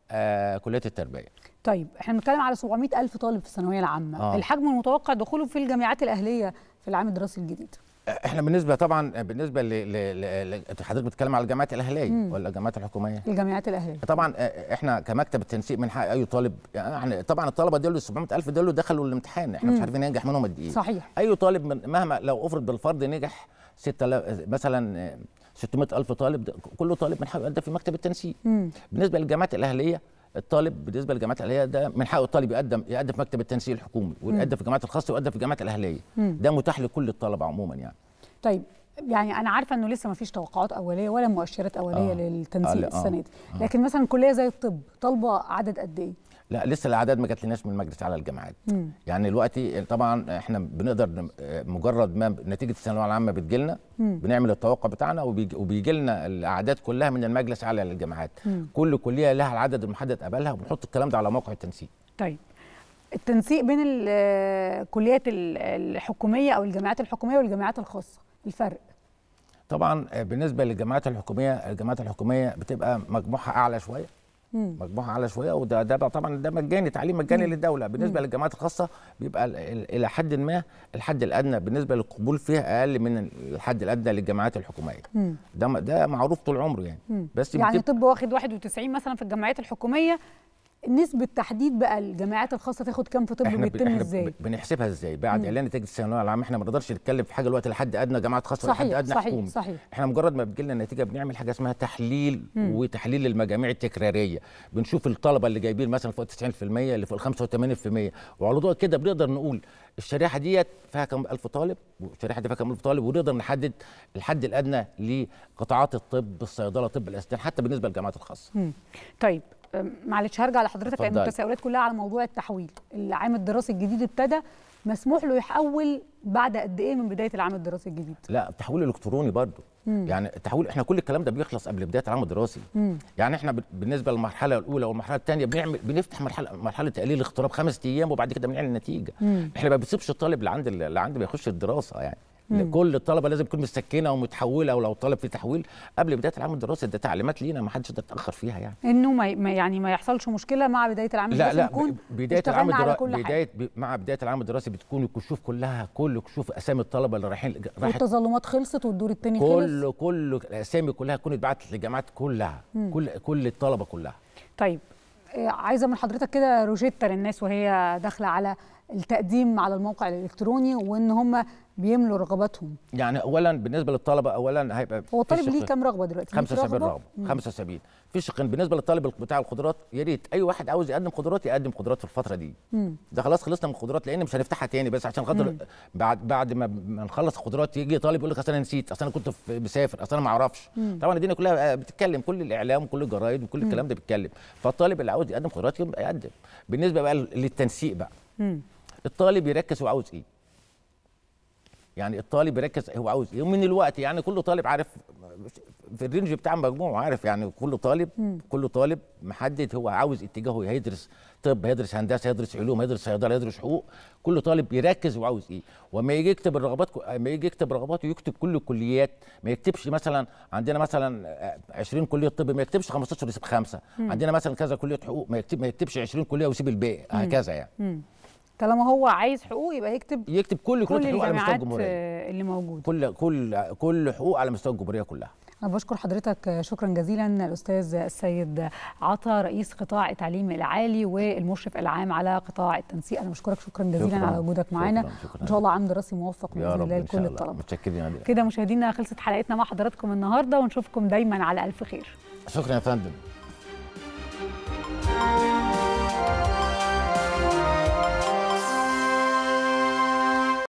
آه كليات التربيه طيب احنا بنتكلم على 700 الف طالب في الثانويه العامه آه. الحجم المتوقع دخوله في الجامعات الاهليه في العام الدراسي الجديد احنا بالنسبه طبعا بالنسبه ل ل- ل- ل- حضرتك بتتكلم على الجامعات الاهليه مم. ولا الجامعات الحكوميه الجامعات الاهليه طبعا آه، احنا كمكتب التنسيق من حق اي طالب يعني طبعا الطلبه دول 700000 دول دخلوا الامتحان احنا مش مم. عارفين ننجح منهم قد ايه صحيح اي طالب من مهما لو افرض بالفرض نجح 6000 مثلا آه، 600000 طالب ده كل طالب من حقه يقدم في مكتب التنسيق مم. بالنسبه للجامعات الاهليه الطالب بالنسبه للجامعات الاهليه ده من حقه الطالب يقدم يقدم في مكتب التنسيق الحكومي ويقدم في الجامعات الخاصه ويقدم في الجامعات الاهليه مم. ده متاح لكل الطلبه عموما يعني طيب يعني انا عارفه انه لسه ما فيش توقعات اوليه ولا مؤشرات اوليه آه. للتنسيق آه، لا، آه. السنه دي آه. لكن مثلا كليه زي الطب طالبه عدد قد ايه لا لسه الاعداد ما جاتلناش من المجلس على الجامعات مم. يعني دلوقتي طبعا احنا بنقدر نم- آه، مجرد ما نتيجه الثانويه العامه بتجيلنا مم. بنعمل التوقع بتاعنا وبيجي, وبيجي لنا الاعداد كلها من المجلس على الجامعات مم. كل كليه لها العدد المحدد قبلها وبنحط الكلام ده على موقع التنسيق طيب التنسيق بين ال- الكليات ال- الحكوميه او الجامعات الحكوميه والجامعات الخاصه الفرق طبعا آه، بالنسبه للجامعات الحكوميه الجامعات الحكوميه بتبقى مجموعها اعلى شويه مم. مجموعها اعلى شويه وده ده بقى طبعا ده مجاني تعليم مجاني مم. للدوله بالنسبه مم. للجامعات الخاصه بيبقى ال- ال- الى حد ما الحد الادنى بالنسبه للقبول فيها اقل من الحد الادنى للجامعات الحكوميه مم. ده م- ده معروف طول عمره يعني مم. بس يعني بتب- طب واخد 91 مثلا في الجامعات الحكوميه نسبه تحديد بقى الجامعات الخاصه تاخد كام في طب احنا بيتم احنا ازاي بنحسبها ازاي بعد مم. اعلان نتيجه الثانويه العامه احنا ما نقدرش نتكلم في حاجه دلوقتي لحد ادنى جامعات خاصه لحد صحيح ادنى صحيح حكومي صحيح احنا مجرد ما بتجي لنا النتيجه بنعمل حاجه اسمها تحليل مم. وتحليل للمجاميع التكراريه بنشوف الطلبه اللي جايبين مثلا فوق 90% اللي فوق 85% وعلى ضوء كده بنقدر نقول الشريحه ديت فيها كم الف طالب والشريحه دي فيها كم الف طالب ونقدر نحدد الحد الادنى لقطاعات الطب الصيدله طب الاسنان حتى بالنسبه للجامعات الخاصه مم. طيب أم، معلش هرجع لحضرتك لان اتفضلي. التساؤلات كلها على موضوع التحويل العام الدراسي الجديد ابتدى مسموح له يحول بعد قد ايه من بدايه العام الدراسي الجديد لا التحويل الالكتروني برضه مم. يعني التحويل احنا كل الكلام ده بيخلص قبل بدايه العام الدراسي مم. يعني احنا ب- بالنسبه للمرحله الاولى والمرحله الثانيه بنعمل بنفتح مرحله مرحله تقليل الاغتراب خمس ايام وبعد كده بنعلن النتيجه مم. احنا ما بنسيبش الطالب اللي عند اللي عنده ما يخش الدراسه يعني مم. كل الطلبه لازم تكون مسكنه ومتحوله ولو طالب في تحويل قبل بدايه العام الدراسي ده تعليمات لينا ما حدش يقدر يتاخر فيها يعني انه ما ما- يعني ما يحصلش مشكله مع بدايه العام لا الدراسي لا نكون ب- بدايه العام اشتغلنا على الدراسي كل حاجه بدايه ب- مع بدايه العام الدراسي بتكون الكشوف كلها كل كشوف اسامي الطلبه اللي رايحين رايحة والتظلمات خلصت والدور الثاني خلص كل كل الاسامي كلها تكون اتبعتت للجامعات كلها مم. كل كل الطلبه كلها طيب آه، عايزه من حضرتك كده روجيتا للناس وهي داخله على التقديم على الموقع الالكتروني وان هم بيملوا رغباتهم يعني اولا بالنسبه للطلبه اولا هيبقى هو في الطالب ليه شق- كام رغبه دلوقتي 100 75 رغبه مم. 75 في شقين بالنسبه للطالب بتاع الخضروات يا ريت اي واحد عاوز يقدم خضروات يقدم خضروات في الفتره دي مم. ده خلاص خلصنا من الخضروات لان مش هنفتحها تاني بس عشان خاطر مم. بعد بعد ما ما نخلص الخضروات يجي طالب يقول لك اصل انا نسيت اصل انا كنت في- مسافر اصل انا ما اعرفش مم. طبعا الدنيا كلها بتتكلم كل الاعلام وكل الجرايد وكل مم. الكلام ده بيتكلم فالطالب اللي عاوز يقدم خضروات يبقى يقدم بالنسبه بقى للتنسيق بقى مم. الطالب يركز هو عاوز ايه يعني الطالب يركز هو عاوز ايه ومن الوقت يعني كل طالب عارف في الرينج بتاع مجموعه عارف يعني كل طالب مم. كل طالب محدد هو عاوز اتجاهه إيه. هيدرس طب هيدرس هندسه هيدرس علوم هيدرس صيدله هيدرس حقوق كل طالب يركز هو عاوز ايه وما يجي يكتب الرغبات ما يجي يكتب رغباته يكتب كل الكليات ما يكتبش مثلا عندنا مثلا آه، 20 كليه طب ما يكتبش 15 ويسيب خمسه مم. عندنا مثلا كذا كليه حقوق ما يكتب ما يكتبش 20 كليه ويسيب الباقي مم. هكذا يعني مم. طالما هو عايز حقوق يبقى يكتب يكتب كل كل كليه حقوق على مستوى الجامعات الجمهوريه آه، اللي موجوده كل كل كل حقوق على مستوى الجمهوريه كلها أنا بشكر حضرتك شكرا جزيلا الأستاذ السيد عطا رئيس قطاع التعليم العالي والمشرف العام على قطاع التنسيق أنا بشكرك شكرا جزيلا شكراً. على وجودك معنا شكراً. شكراً. إن شاء الله عام دراسي موفق يا بإذن رب الله ان لكل شاء الله الطلبة متشكرين يا عادل. كده مشاهدينا خلصت حلقتنا مع حضراتكم النهارده ونشوفكم دايما على ألف خير شكرا يا فندم